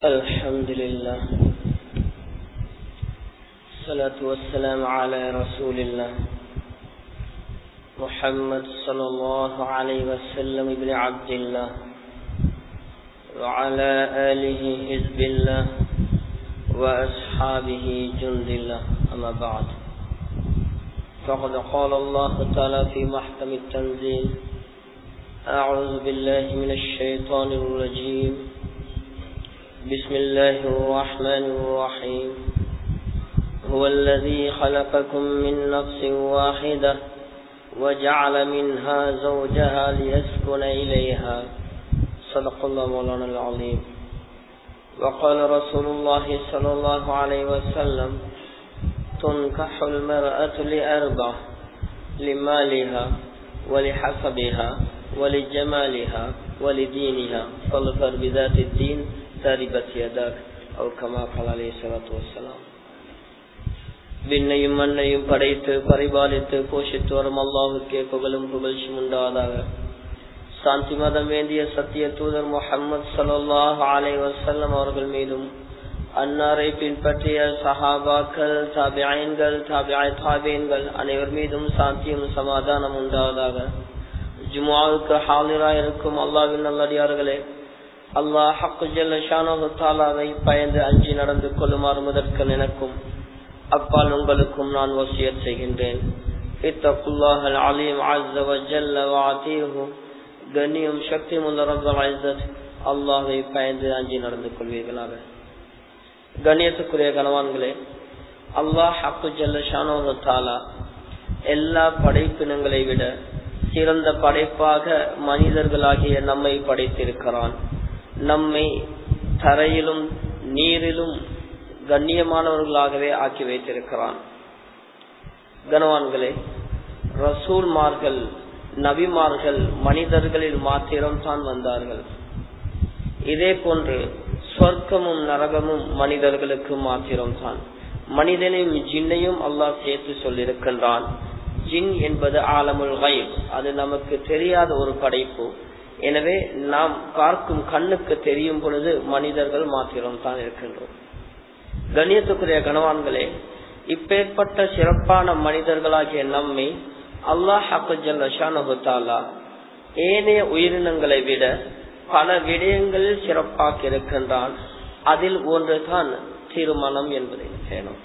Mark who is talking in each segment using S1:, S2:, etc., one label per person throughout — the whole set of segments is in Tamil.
S1: الحمد لله الصلاة والسلام على رسول الله محمد صلى الله عليه وسلم ابن عبد الله وعلى آله حزب الله وأصحابه جند الله أما بعد فقد قال الله تعالى في محكم التنزيل أعوذ بالله من الشيطان الرجيم بسم الله الرحمن الرحيم هو الذي خلقكم من نفس واحدة وجعل منها زوجها ليسكن إليها صدق الله مولانا العظيم وقال رسول الله صلى الله عليه وسلم تنكح المرأة لأربع لمالها ولحسبها ولجمالها ولدينها فاظفر بذات الدين تربت يداك أو كما قال عليه الصلاة والسلام விண்ணையும் மண்ணையும் படைத்து பரிபாலித்து போஷித்து வரும் அல்லாவுக்கே புகழும் புகழ்ச்சியும் உண்டாதாக சாந்தி மதம் வேண்டிய சத்திய தூதர் முகமது சல்லாஹ் அலை வசல்லம் அவர்கள் மீதும் அன்னாரை பின்பற்றிய சஹாபாக்கள் தாபியன்கள் தாபியாய் தாபியன்கள் அனைவர் மீதும் சாந்தியும் சமாதானம் உண்டாவதாக ஜுமாவுக்கு ஹாலிராய் இருக்கும் அல்லாவின் நல்லடியார்களே அல்லாஹ் ஹக்கு ஜல்லாவை பயந்து அஞ்சி நடந்து கொள்ளுமாறு முதற்கு நினைக்கும் அப்பால் உங்களுக்கும் நான் வசியத் செய்கின்றேன் கண்ணியம் சக்தி அல்லாஹை பயந்து அஞ்சி நடந்து கொள்வீர்களாக கண்ணியத்துக்குரிய கணவான்களே அல்லாஹ் ஹக்கு ஜல்லாலா எல்லா படைப்பினங்களை விட சிறந்த படைப்பாக மனிதர்களாகிய நம்மை படைத்திருக்கிறான் நம்மை தரையிலும் நீரிலும் கண்ணியமானவர்களாகவே ஆக்கி வைத்திருக்கிறான் கனவான்களே ரசூல்மார்கள் நபிமார்கள் மனிதர்களில் மாத்திரம் தான் வந்தார்கள் இதே போன்று சொர்க்கமும் நரகமும் மனிதர்களுக்கு மாத்திரம் தான் மனிதனையும் ஜின்னையும் அல்லாஹ் சேர்த்து சொல்லியிருக்கின்றான் ஜின் என்பது ஆலமுல் கைப் அது நமக்கு தெரியாத ஒரு படைப்பு எனவே நாம் பார்க்கும் கண்ணுக்கு தெரியும் பொழுது மனிதர்கள் மாத்திரம் தான் இருக்கின்றோம் கண்ணியத்துக்குரிய கணவான்களே இப்பேற்பட்ட சிறப்பான மனிதர்களாகிய நம்மை அல்லாஹ் ஹக்குஜல்லா ஏனைய உயிரினங்களை விட பல விடயங்களில் சிறப்பாக இருக்கின்றான் அதில் ஒன்றுதான் திருமணம் என்பதை செய்யணும்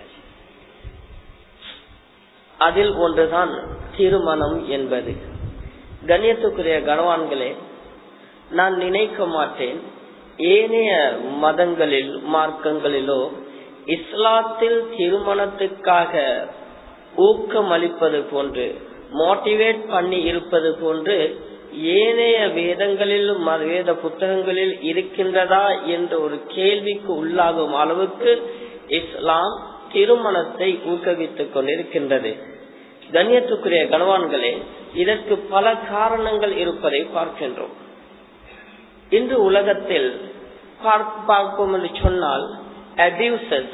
S1: அதில் ஒன்றுதான் திருமணம் என்பது கண்ணியத்துக்குரிய கனவான்களே நான் நினைக்க மாட்டேன் ஏனைய மதங்களில் மார்க்கங்களிலோ இஸ்லாத்தில் திருமணத்துக்காக ஊக்கம் அளிப்பது போன்று மோட்டிவேட் பண்ணி இருப்பது போன்று ஏனைய வேதங்களிலும் வேத புத்தகங்களில் இருக்கின்றதா என்ற ஒரு கேள்விக்கு உள்ளாகும் அளவுக்கு இஸ்லாம் திருமணத்தை ஊக்குவித்துக் கொண்டிருக்கின்றது கண்ணியத்துக்குரிய கனவான்களே இதற்கு பல காரணங்கள் இருப்பதை பார்க்கின்றோம் இன்று உலகத்தில் பார்ப்போம் என்று சொன்னால் அபியூசஸ்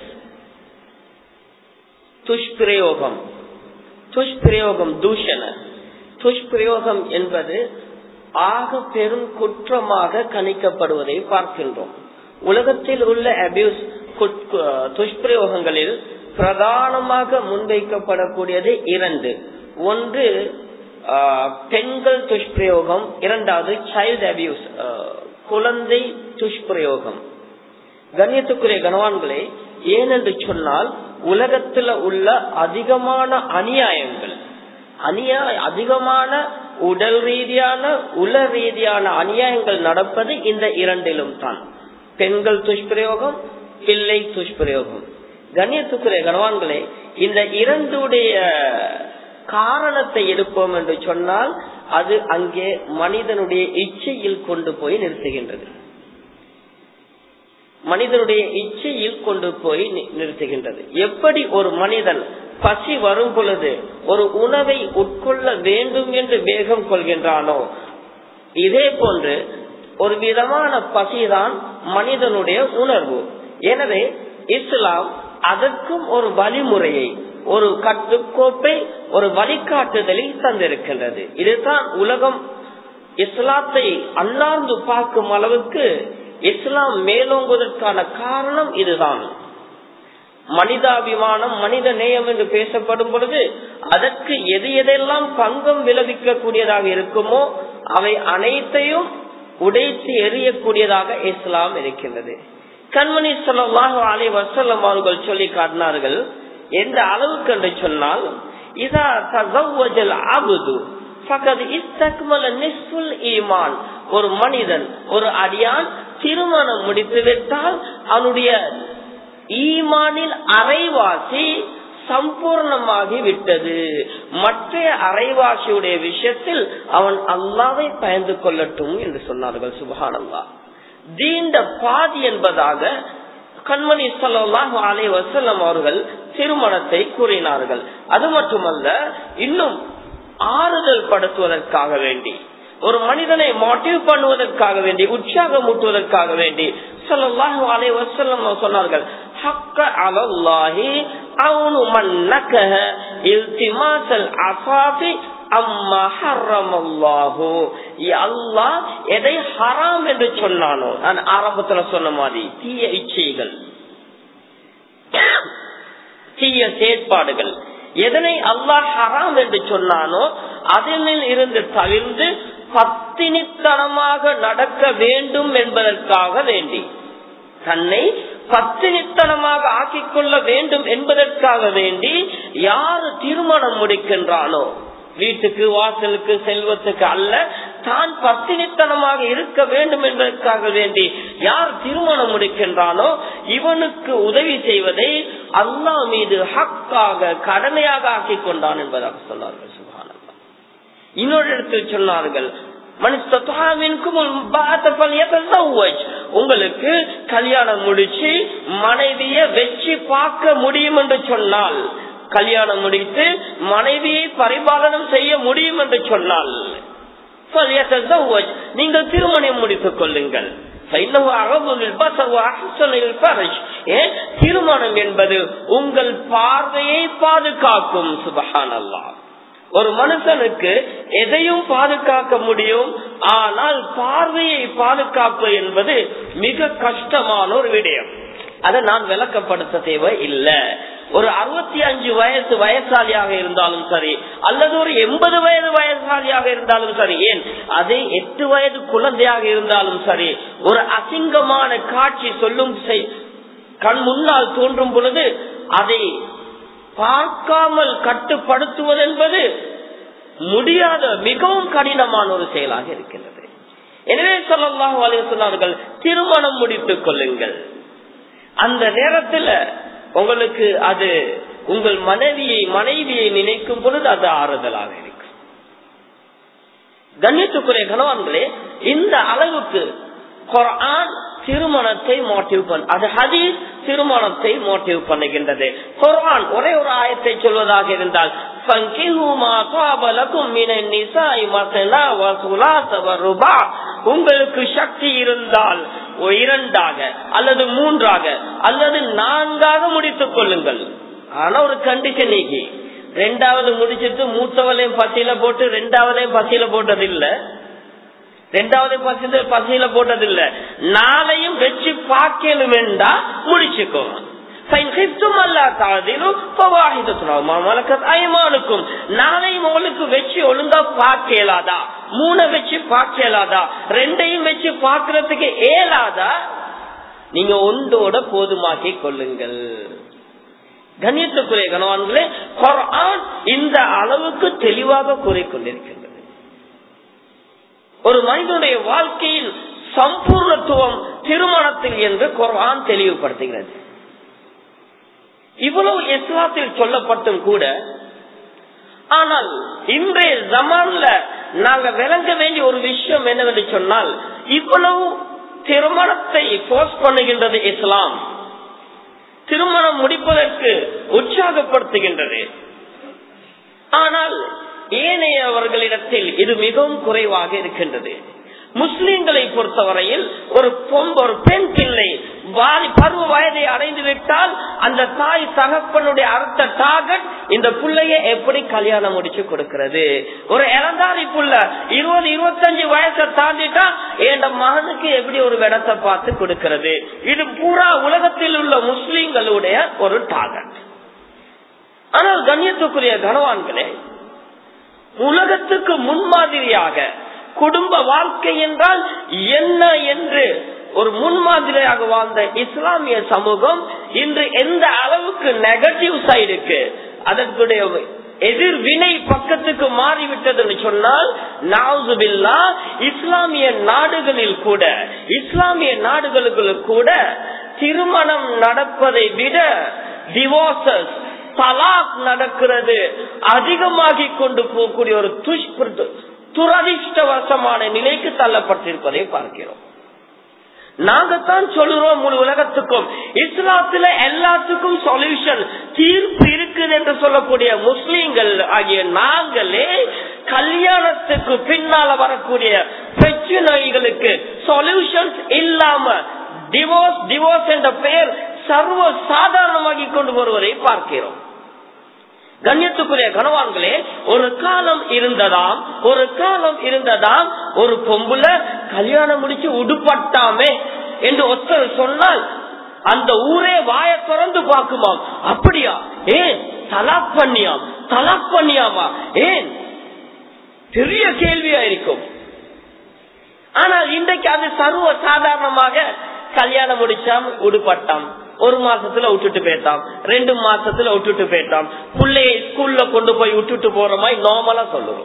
S1: துஷ்பிரயோகம் துஷ்பிரயோகம் தூஷண துஷ்பிரயோகம் என்பது ஆக பெரும் குற்றமாக கணிக்கப்படுவதை பார்க்கின்றோம் உலகத்தில் உள்ள அபியூஸ் துஷ்பிரயோகங்களில் பிரதானமாக முன்வைக்கப்படக்கூடியது இரண்டு ஒன்று பெண்கள் துஷ்பிரயோகம் இரண்டாவது சைல்டு அபியூஸ் குழந்தை துஷ்பிரயோகம் கண்ணியத்துக்குரிய கனவான்களே ஏனென்று சொன்னால் உலகத்துல உள்ள அதிகமான அநியாயங்கள் அநியாய அதிகமான உடல் ரீதியான உல ரீதியான அநியாயங்கள் நடப்பது இந்த இரண்டிலும் தான் பெண்கள் துஷ்பிரயோகம் பிள்ளை துஷ்பிரயோகம் கண்ணியத்துக்குரிய கனவான்களே இந்த இரண்டுடைய காரணத்தை எடுப்போம் என்று சொன்னால் அது அங்கே மனிதனுடைய இச்சையில் கொண்டு போய் நிறுத்துகின்றது மனிதனுடைய இச்சையில் கொண்டு போய் நிறுத்துகின்றது எப்படி ஒரு மனிதன் பசி வரும் பொழுது ஒரு உணவை உட்கொள்ள வேண்டும் என்று வேகம் கொள்கின்றானோ இதே போன்று ஒரு விதமான பசிதான் மனிதனுடைய உணர்வு எனவே இஸ்லாம் அதற்கும் ஒரு வழிமுறையை ஒரு கட்டுக்கோப்பை ஒரு வழிகாட்டுதலை தந்திருக்கின்றது இதுதான் உலகம் இஸ்லாத்தை அண்ணாந்து பார்க்கும் அளவுக்கு இஸ்லாம் மேலோங்குவதற்கான காரணம் இதுதான் மனிதாபிமானம் மனித நேயம் என்று பேசப்படும் பொழுது அதற்கு எது எதெல்லாம் பங்கம் விளைவிக்க கூடியதாக இருக்குமோ அவை அனைத்தையும் உடைத்து எறியக்கூடியதாக இஸ்லாம் இருக்கின்றது கண்மணி சொல்லாஹு அலை வசல்லம் அவர்கள் சொல்லி காட்டினார்கள் எந்த அளவுக்கு என்று சொன்னால் இதா தகவல் அபுது ஈமான் ஒரு மனிதன் ஒரு அடியான் திருமணம் முடித்து விட்டால் அவனுடைய ஈமானில் அரைவாசி சம்பூர்ணமாகி விட்டது மற்ற அரைவாசியுடைய விஷயத்தில் அவன் அல்லாவை பயந்து கொள்ளட்டும் என்று சொன்னார்கள் சுபஹானல்லா தீண்ட பாதி என்பதாக கண்மணி சொல்லாஹு அலை வசல்லம் அவர்கள் திருமணத்தை கூறினார்கள் அது மட்டுமல்ல இன்னும் ஆறுதல் படுத்துவதற்காக வேண்டி ஒரு மனிதனை மோட்டிவ் பண்ணுவதற்காக வேண்டி உற்சாகம் ஊட்டுவதற்காக வேண்டி சொல்லல்லாஹு அலை வசல்லம் சொன்னார்கள் حق على الله عون من نكه التماس العفاف அம்மா ஹர்ரம் அல்லாஹு அல்லாஹ் எதை ஹராம் என்று சொன்னானோ நான் ஆரம்பத்துல சொன்ன மாதிரி தீய இச்சைகள் தீய செயற்பாடுகள் எதனை அல்லாஹ் ஹராம் என்று சொன்னானோ அதனில் இருந்து தவிர்ந்து பத்தினித்தனமாக நடக்க வேண்டும் என்பதற்காக வேண்டி தன்னை பத்தினித்தனமாக ஆக்கிக் கொள்ள வேண்டும் என்பதற்காக வேண்டி யாரு திருமணம் முடிக்கின்றானோ வீட்டுக்கு வாசலுக்கு செல்வத்துக்கு அல்ல தான் பத்தினித்தனமாக இருக்க வேண்டும் என்பதற்காக வேண்டி யார் திருமணம் முடிக்கின்றானோ இவனுக்கு உதவி செய்வதை அல்லா மீது ஹக்காக கடமையாக ஆக்கிக் கொண்டான் என்பதாக சொன்னார்கள் சுகானந்தா இன்னொரு இடத்தில் சொன்னார்கள் உங்களுக்கு கல்யாணம் முடிச்சு மனைவிய வச்சு பார்க்க முடியும் என்று சொன்னால் கல்யாணம் முடித்து மனைவியை பரிபாலனம் செய்ய முடியும் என்று சொன்னால் நீங்கள் திருமணம் முடித்துக் கொள்ளுங்கள் திருமணம் என்பது உங்கள் பார்வையை பாதுகாக்கும் சுபஹான் அல்லா ஒரு மனுஷனுக்கு எதையும் பாதுகாக்க முடியும் ஆனால் பார்வையை பாதுகாப்பு என்பது மிக கஷ்டமான ஒரு விடயம் அதை நான் விளக்கப்படுத்த தேவை இல்லை ஒரு அறுபத்தி அஞ்சு வயசு வயசாலியாக இருந்தாலும் சரி அல்லது ஒரு எண்பது வயது வயசாலியாக இருந்தாலும் சரி ஏன் அதே எட்டு வயது குழந்தையாக இருந்தாலும் சரி ஒரு அசிங்கமான காட்சி சொல்லும் கண் முன்னால் தோன்றும் பொழுது அதை பார்க்காமல் கட்டுப்படுத்துவது என்பது முடியாத மிகவும் கடினமான ஒரு செயலாக இருக்கின்றது எனவே சொல்லலாம் சொன்னார்கள் திருமணம் முடித்துக் கொள்ளுங்கள் அந்த நேரத்தில் உங்களுக்கு அது உங்கள் மனைவியை மனைவியை நினைக்கும் பொழுது அது ஆறுதலாக இருக்கும் கண்ணியத்துக்குரிய கணவன்களே இந்த அளவுக்கு குரான் திருமணத்தை மோட்டிவ் பண்ண அது ஹதீஸ் திருமணத்தை மோட்டிவ் பண்ணுகின்றது குரான் ஒரே ஒரு ஆயத்தை சொல்வதாக இருந்தால் உங்களுக்கு சக்தி இருந்தால் இரண்டாக அல்லது மூன்றாக அல்லது நான்காக முடித்துக் கொள்ளுங்கள் ஆனா ஒரு கண்டிஷன் நீக்கி ரெண்டாவது முடிச்சிட்டு மூத்தவளையும் பசியில போட்டு ரெண்டாவதையும் பசியில போட்டது இல்ல ரெண்டாவது பசி பசியில போட்டது இல்ல நாளையும் வச்சு பார்க்கணும் என்றா முடிச்சுக்கோ நாளையும் உங்களுக்கு வச்சு ஒழுங்கா பார்க்கலாதா மூணை வச்சு பார்க்கலாதா ரெண்டையும் வச்சு பார்க்கறதுக்கு ஏலாதா நீங்க ஒன்றோட போதுமாக்கி கொள்ளுங்கள் கண்ணியத்துக்குரிய கணவான்களே குரான் இந்த அளவுக்கு தெளிவாக கூறிக்கொண்டிருக்கின்றது ஒரு மனிதனுடைய வாழ்க்கையில் சம்பூர்ணத்துவம் திருமணத்தில் என்று குரான் தெளிவுபடுத்துகிறது இவ்வளவு இஸ்லாத்தில் சொல்லப்பட்டும் கூட ஆனால் இன்றைய ஜமான்ல நாங்க விளங்க வேண்டிய ஒரு விஷயம் என்னவென்று சொன்னால் இவ்வளவு திருமணத்தை போஸ்ட் பண்ணுகின்றது இஸ்லாம் திருமணம் முடிப்பதற்கு உற்சாகப்படுத்துகின்றது ஆனால் ஏனையவர்களிடத்தில் இது மிகவும் குறைவாக இருக்கின்றது முஸ்லிம்களை பொறுத்தவரையில் ஒரு பொம்பு ஒரு பெண் பிள்ளை பருவ வயதை அடைந்து விட்டால் அந்த தாய் தகப்பனுடைய அடுத்த டார்கெட் இந்த புள்ளைய எப்படி கல்யாணம் முடிச்சு கொடுக்கிறது ஒரு இளந்தாரி புள்ள இருபது இருபத்தஞ்சு வயசை தாண்டிட்டா என் மகனுக்கு எப்படி ஒரு விடத்தை பார்த்து கொடுக்கிறது இது பூரா உலகத்தில் உள்ள முஸ்லிம்களுடைய ஒரு டார்கெட் ஆனால் கண்ணியத்துக்குரிய கனவான்களே உலகத்துக்கு முன்மாதிரியாக குடும்ப வாழ்க்கை என்றால் என்ன என்று ஒரு முன்மாதிரியாக வாழ்ந்த இஸ்லாமிய சமூகம் இன்று எந்த அளவுக்கு நெகட்டிவ் சைடுக்கு அதற்குடைய எதிர்வினை பக்கத்துக்கு மாறிவிட்டதுன்னு சொன்னால் நாவுபில்லா இஸ்லாமிய நாடுகளில் கூட இஸ்லாமிய நாடுகளுக்கு கூட திருமணம் நடப்பதை விட டிவோர்சஸ் தலாக் நடக்கிறது அதிகமாகி கொண்டு போகக்கூடிய ஒரு துரதிருஷ்டவசமான நிலைக்கு தள்ளப்பட்டிருப்பதை பார்க்கிறோம் நாங்கத்தான் சொல்லுறோம் முழு உலகத்துக்கும் இஸ்லாத்துல எல்லாத்துக்கும் சொல்யூஷன் தீர்ப்பு இருக்குது என்று சொல்லக்கூடிய முஸ்லீம்கள் ஆகிய நாங்களே கல்யாணத்துக்கு பின்னால வரக்கூடிய பிரச்சனைகளுக்கு சொல்யூஷன்ஸ் இல்லாம டிவோர்ஸ் டிவோர்ஸ் என்ற பெயர் சர்வ சாதாரணமாகி கொண்டு வருவதை பார்க்கிறோம் கண்ணியத்துக்குரிய கனவான்களே ஒரு காலம் இருந்ததாம் ஒரு காலம் இருந்ததாம் ஒரு பொம்புல கல்யாணம் முடிச்சு உடுப்பட்டாமே என்று ஒருத்தர் சொன்னால் அந்த ஊரே வாய திறந்து பார்க்குமாம் அப்படியா ஏன் தலாக் பண்ணியாம் தலாக் பண்ணியாமா ஏன் பெரிய கேள்வியா இருக்கும் ஆனால் இன்றைக்கு அது சர்வ சாதாரணமாக கல்யாணம் முடிச்சாம் உடுப்பட்டாம் ஒரு மாசத்துல விட்டுட்டு போயிட்டான் ரெண்டு மாசத்துல விட்டுட்டு போயிட்டான் பிள்ளைய ஸ்கூல்ல கொண்டு போய் விட்டுட்டு போற மாதிரி நார்மலா சொல்லுறோம்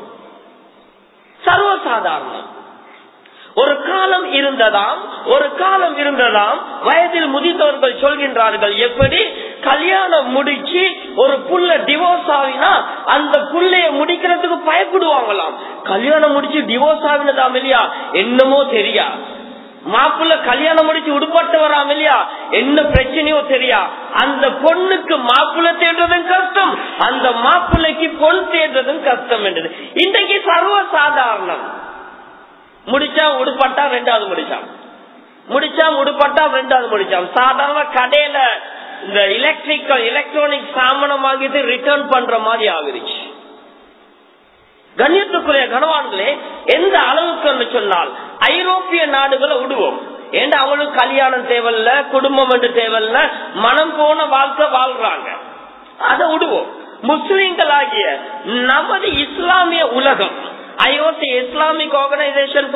S1: சர்வசாதாரணம் ஒரு காலம் இருந்ததாம் ஒரு காலம் இருந்ததாம் வயதில் முதிர்ந்தவர்கள் சொல்கின்றார்கள் எப்படி கல்யாணம் முடிச்சு ஒரு புள்ள டிவோர்ஸ் ஆகினா அந்த புள்ளைய முடிக்கிறதுக்கு பயப்படுவாங்களாம் கல்யாணம் முடிச்சு டிவோர்ஸ் ஆகினதாம் இல்லையா என்னமோ தெரியா மாப்பிள்ள கல்யாணம் முடிச்சு உடுப்பட்டு வராம இல்லையா என்ன பிரச்சனையோ தெரியா அந்த பொண்ணுக்கு மாப்பிள்ள தேடுறதும் கஷ்டம் அந்த மாப்பிள்ளைக்கு பொன் தேடுறதும் கஷ்டம் என்றது இன்றைக்கு சர்வ சாதாரணம் முடிச்சா உடுப்பட்டா ரெண்டாவது முடிச்சான் முடிச்சா உடுப்பட்டா ரெண்டாவது முடிச்சான் சாதாரண கடையில இந்த எலக்ட்ரிக்கல் எலக்ட்ரானிக் சாமானம் வாங்கிட்டு ரிட்டர்ன் பண்ற மாதிரி ஆகிருச்சு கண்ணியத்துக்குரிய கனவான்களே எந்த அளவுக்கு சொன்னால் ஐரோப்பிய நாடுகளை விடுவோம் ஏன்னா அவங்களுக்கு கல்யாணம் தேவையில்ல குடும்பம் என்று தேவையில்ல மனம் போன வாழ்க்கை வாழ்றாங்க அதை விடுவோம் முஸ்லிம்கள் ஆகிய நமது இஸ்லாமிய உலகம் IOC Islamic organization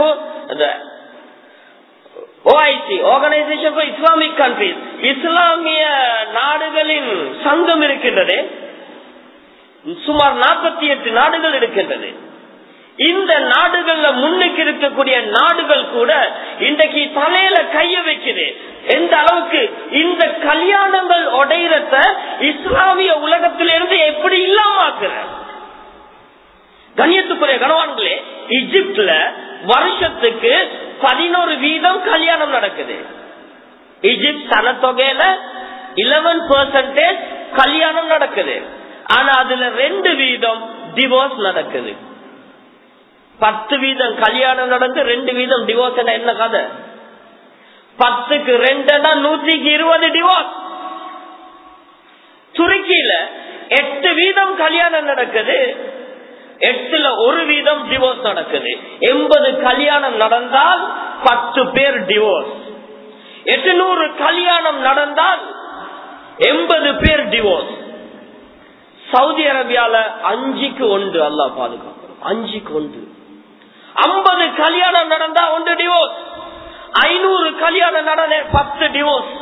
S1: OIC organization for Islamic countries இஸ்லாமிய நாடுகளின் சங்கம் இருக்கின்றது சுமார் நாற்பத்தி எட்டு நாடுகள் இருக்கின்றது இந்த நாடுகள்ல முன்னுக்கு இருக்கக்கூடிய நாடுகள் கூட இன்றைக்கு தலையில கைய வைக்குது எந்த அளவுக்கு இந்த கல்யாணங்கள் உடையிறத இஸ்லாமிய உலகத்திலிருந்து எப்படி இல்லாமக்குற கண்ணியத்துக்குரிய கணவான்களே இஜிப்ட்ல வருஷத்துக்கு பதினோரு வீதம் கல்யாணம் நடக்குது இஜிப்ட் சனத்தொகையில இலவன் பெர்சன்டேஜ் கல்யாணம் நடக்குது ஆனா அதுல ரெண்டு வீதம் டிவோர்ஸ் நடக்குது பத்து வீதம் கல்யாணம் நடந்து ரெண்டு வீதம் டிவோர்ஸ் என்ன கதை பத்துக்கு ரெண்டுனா நூத்திக்கு இருபது டிவோர்ஸ் துருக்கியில எட்டு வீதம் கல்யாணம் நடக்குது எட்டுல ஒரு வீதம் டிவோர்ஸ் நடக்குது எண்பது கல்யாணம் நடந்தால் பத்து பேர் டிவோர்ஸ் எட்டுநூறு கல்யாணம் நடந்தால் எண்பது பேர் டிவோர்ஸ் சவுதி அரேபியால அஞ்சுக்கு ஒன்று அல்லா பாதுகாக்கணும் அஞ்சுக்கு ஒன்று ஐம்பது கல்யாணம் நடந்தா ஒன்று டிவோர்ஸ் ஐநூறு கல்யாணம் நடந்த பத்து டிவோர்ஸ்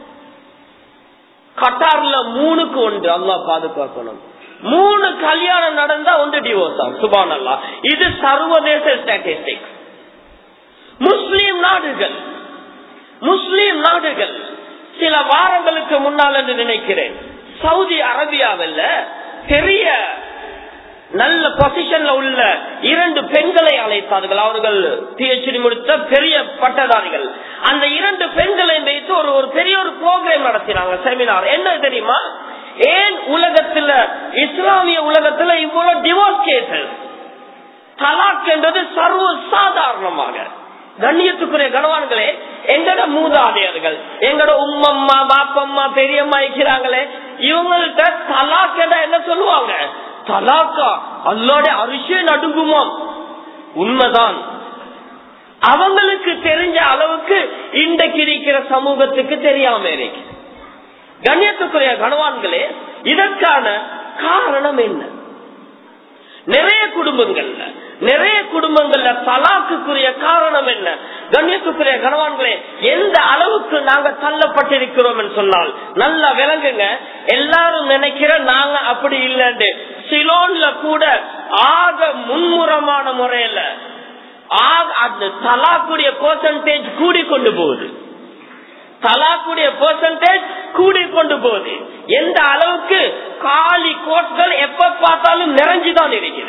S1: கட்டார்ல மூணுக்கு ஒன்று அல்லா பாதுகாக்கணும் மூணு கல்யாணம் நடந்தா ஒன்று டிவோர்ஸ் ஆகும் சுபான் அல்லா இது சர்வதேச ஸ்டாட்டிஸ்டிக் முஸ்லீம் நாடுகள் முஸ்லீம் நாடுகள் சில வாரங்களுக்கு முன்னால் என்று நினைக்கிறேன் சவுதி அரேபியாவில் பெரிய நல்ல பொசிஷன்ல உள்ள இரண்டு பெண்களை அழைத்தார்கள் அவர்கள் பிஹெச்டி முடித்த பெரிய பட்டதாரிகள் அந்த இரண்டு பெண்களை வைத்து ஒரு ஒரு பெரிய ஒரு ப்ரோக்ராம் நடத்தினாங்க செமினார் என்ன தெரியுமா ஏன் உலகத்துல இஸ்லாமிய உலகத்துல இவ்வளவு டிவோர்ஸ் கேசஸ் தலாக் என்றது சர்வ சாதாரணமாக கண்ணியத்துக்குரிய கனவான்களே எங்கட மூதாதையர்கள் எங்கட உம்மம்மா பாப்பம்மா பெரியம்மா இருக்கிறாங்களே இவங்கள்ட்ட தலாக்கடா என்ன சொல்லுவாங்க தலாக்கா அல்லோட அரிசியே நடுங்குமாம் உண்மைதான் அவங்களுக்கு தெரிஞ்ச அளவுக்கு இன்றைக்கு இருக்கிற சமூகத்துக்கு தெரியாம இருக்கு கண்ணியத்துக்குரிய கணவான்களே இதற்கான காரணம் என்ன நிறைய குடும்பங்கள்ல நிறைய குடும்பங்கள்ல தலாக்குக்குரிய காரணம் என்ன கண்ணியத்துக்குரிய கணவான்களே எந்த அளவுக்கு நாங்க தள்ளப்பட்டிருக்கிறோம் சொன்னால் நல்லா விளங்குங்க எல்லாரும் நினைக்கிற நாங்க அப்படி இல்லைன்னு சிலோன்ல கூட ஆக முன்முறமான முறையில ஆக அந்த தலாக்குடைய பெர்சன்டேஜ் கூடி கொண்டு போகுது தலாக்குடைய பெர்சன்டேஜ் கூடி கொண்டு போகுது எந்த அளவுக்கு காலி கோட்கள் எப்ப பார்த்தாலும் நிறைஞ்சுதான் இருக்குது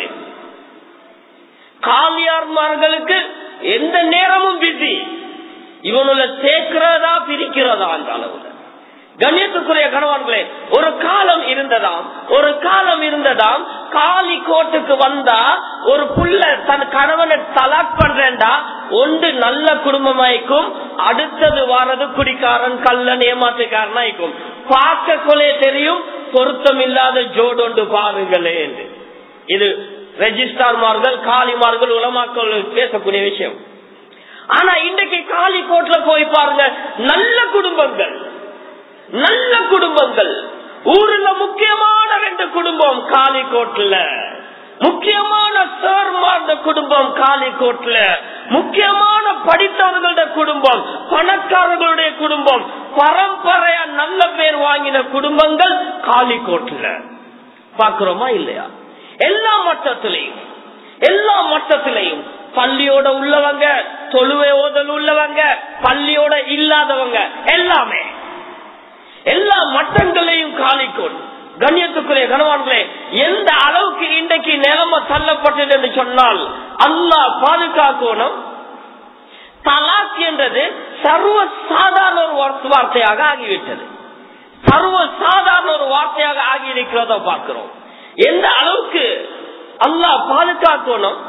S1: காலியார்மார்களுக்கு எந்த நேரமும் பிஸி இவனுள்ள சேர்க்கிறதா பிரிக்கிறதா அந்த அளவுல கண்ணியத்துக்குரிய கணவான்களே ஒரு காலம் இருந்ததாம் ஒரு காலம் இருந்ததாம் காலி கோட்டுக்கு வந்தா ஒரு புள்ள தன் கணவனை தலாக் பண்றேன்டா ஒன்று நல்ல குடும்பமாய்க்கும் அடுத்தது வாரது குடிக்காரன் கல்லன் ஏமாற்றுக்காரனாய்க்கும் பார்க்க கொலே தெரியும் பொருத்தம் இல்லாத ஜோடொண்டு பாருங்களே என்று இது ரெஜிஸ்டார்மார்கள் காலிமார்கள் உலமாக்கள் பேசக்கூடிய விஷயம் ஆனா இன்றைக்கு காலி கோட்ல போய் பாருங்க நல்ல குடும்பங்கள் நல்ல குடும்பங்கள் ஊர்ல முக்கியமான ரெண்டு குடும்பம் காலிக்கோட்ல முக்கியமான சேர்மார்ந்த குடும்பம் காலிக்கோட்ல முக்கியமான படித்தவர்களுடைய குடும்பம் பணக்காரர்களுடைய குடும்பம் பரம்பரையா நல்ல பேர் வாங்கின குடும்பங்கள் காலிக்கோட்ல பாக்குறோமா இல்லையா எல்லா மட்டத்திலையும் எல்லா மட்டத்திலையும் பள்ளியோட உள்ளவங்க தொழுவை ஓதல் உள்ளவங்க பள்ளியோட இல்லாதவங்க எல்லாமே எல்லா மட்டங்களையும் காலிக்கோள் கண்ணியத்துக்குரிய கணவான்களே எந்த அளவுக்கு இன்றைக்கு நிலைமை தள்ளப்பட்டது என்று சொன்னால் அல்லாஹ் பாதுகாக்கணும் தலாக் என்றது சர்வ சாதாரண ஒரு வார்த்தையாக ஆகிவிட்டது சர்வ சாதாரண ஒரு வார்த்தையாக ஆகி இருக்கிறத பார்க்கிறோம் எந்த அளவுக்கு அல்லாஹ் பாதுகாக்கணும்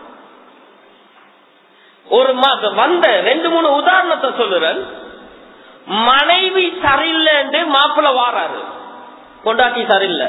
S1: ஒரு மாதம் வந்த ரெண்டு மூணு உதாரணத்தை சொல்லுறேன் மனைவி சரியில்லைன்னு மாப்பிள்ள வாராரு கொண்டாட்டி சரியில்லை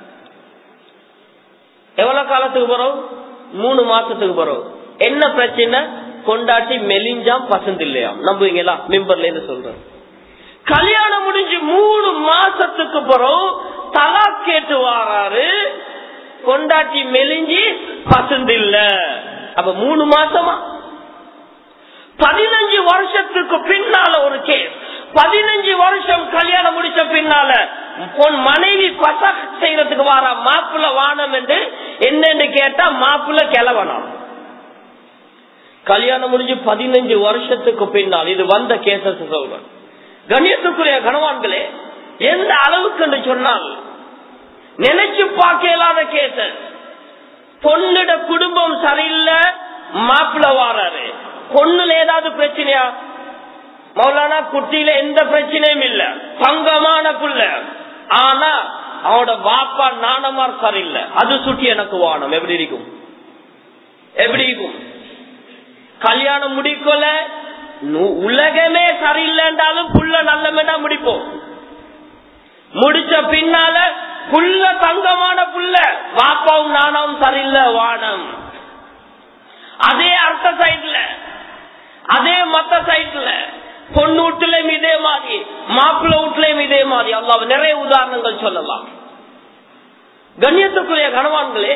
S1: எவ்வளவு காலத்துக்கு போறோம் மூணு மாசத்துக்கு போறோம் என்ன பிரச்சனை கொண்டாட்டி மெலிஞ்சாம் பசந்து இல்லையாம் நம்புவீங்களா மிம்பர்ல இருந்து சொல்றேன் கல்யாணம் முடிஞ்சு மூணு மாசத்துக்கு பிறகு தலா கேட்டு வாராரு கொண்டாட்டி மெலிஞ்சி பசந்து இல்ல அப்ப மூணு மாசமா பதினஞ்சு வருஷத்துக்கு பின்னால ஒரு கேஸ் பதினஞ்சு வருஷம் கல்யாணம் முடிச்ச பின்னால உன் மனைவி பசக் செய்யறதுக்கு வாரா மாப்பிள்ள வானம் என்று என்னன்னு கேட்டா மாப்பிள்ள கிளவனம் கல்யாணம் முடிஞ்சு பதினஞ்சு வருஷத்துக்கு பின்னால் இது வந்த கேசஸ் சொல்றேன் கண்ணியத்துக்குரிய கணவான்களே எந்த அளவுக்கு என்று சொன்னால் நினைச்சு பார்க்க இயலாத கேசஸ் பொண்ணுட குடும்பம் சரியில்லை மாப்பிள்ள வாராரு பொண்ணுல ஏதாவது பிரச்சனையா மௌலானா குட்டியில எந்த பிரச்சனையும் இல்ல தங்கமான புள்ள ஆனா அவனோட வாப்பா நாணமார் சரியில்லை அது சுட்டி எனக்கு வானம் எப்படி இருக்கும் எப்படி இருக்கும் கல்யாணம் முடிக்கல உலகமே சரியில்லைன்றாலும் புள்ள நல்லமேடா முடிப்போம் முடிச்ச பின்னால புள்ள தங்கமான புள்ள பாப்பாவும் நாணம் சரியில்லை வானம் அதே அர்த்த சைட்ல அதே மத்த சைட்ல பொண்ணு வீட்டுலயும் இதே மாதிரி மாப்பிள்ள வீட்டுலயும் இதே மாதிரி அல்லாஹ் நிறைய உதாரணங்கள் சொல்லலாம் கண்ணியத்துக்குரிய கணவான்களே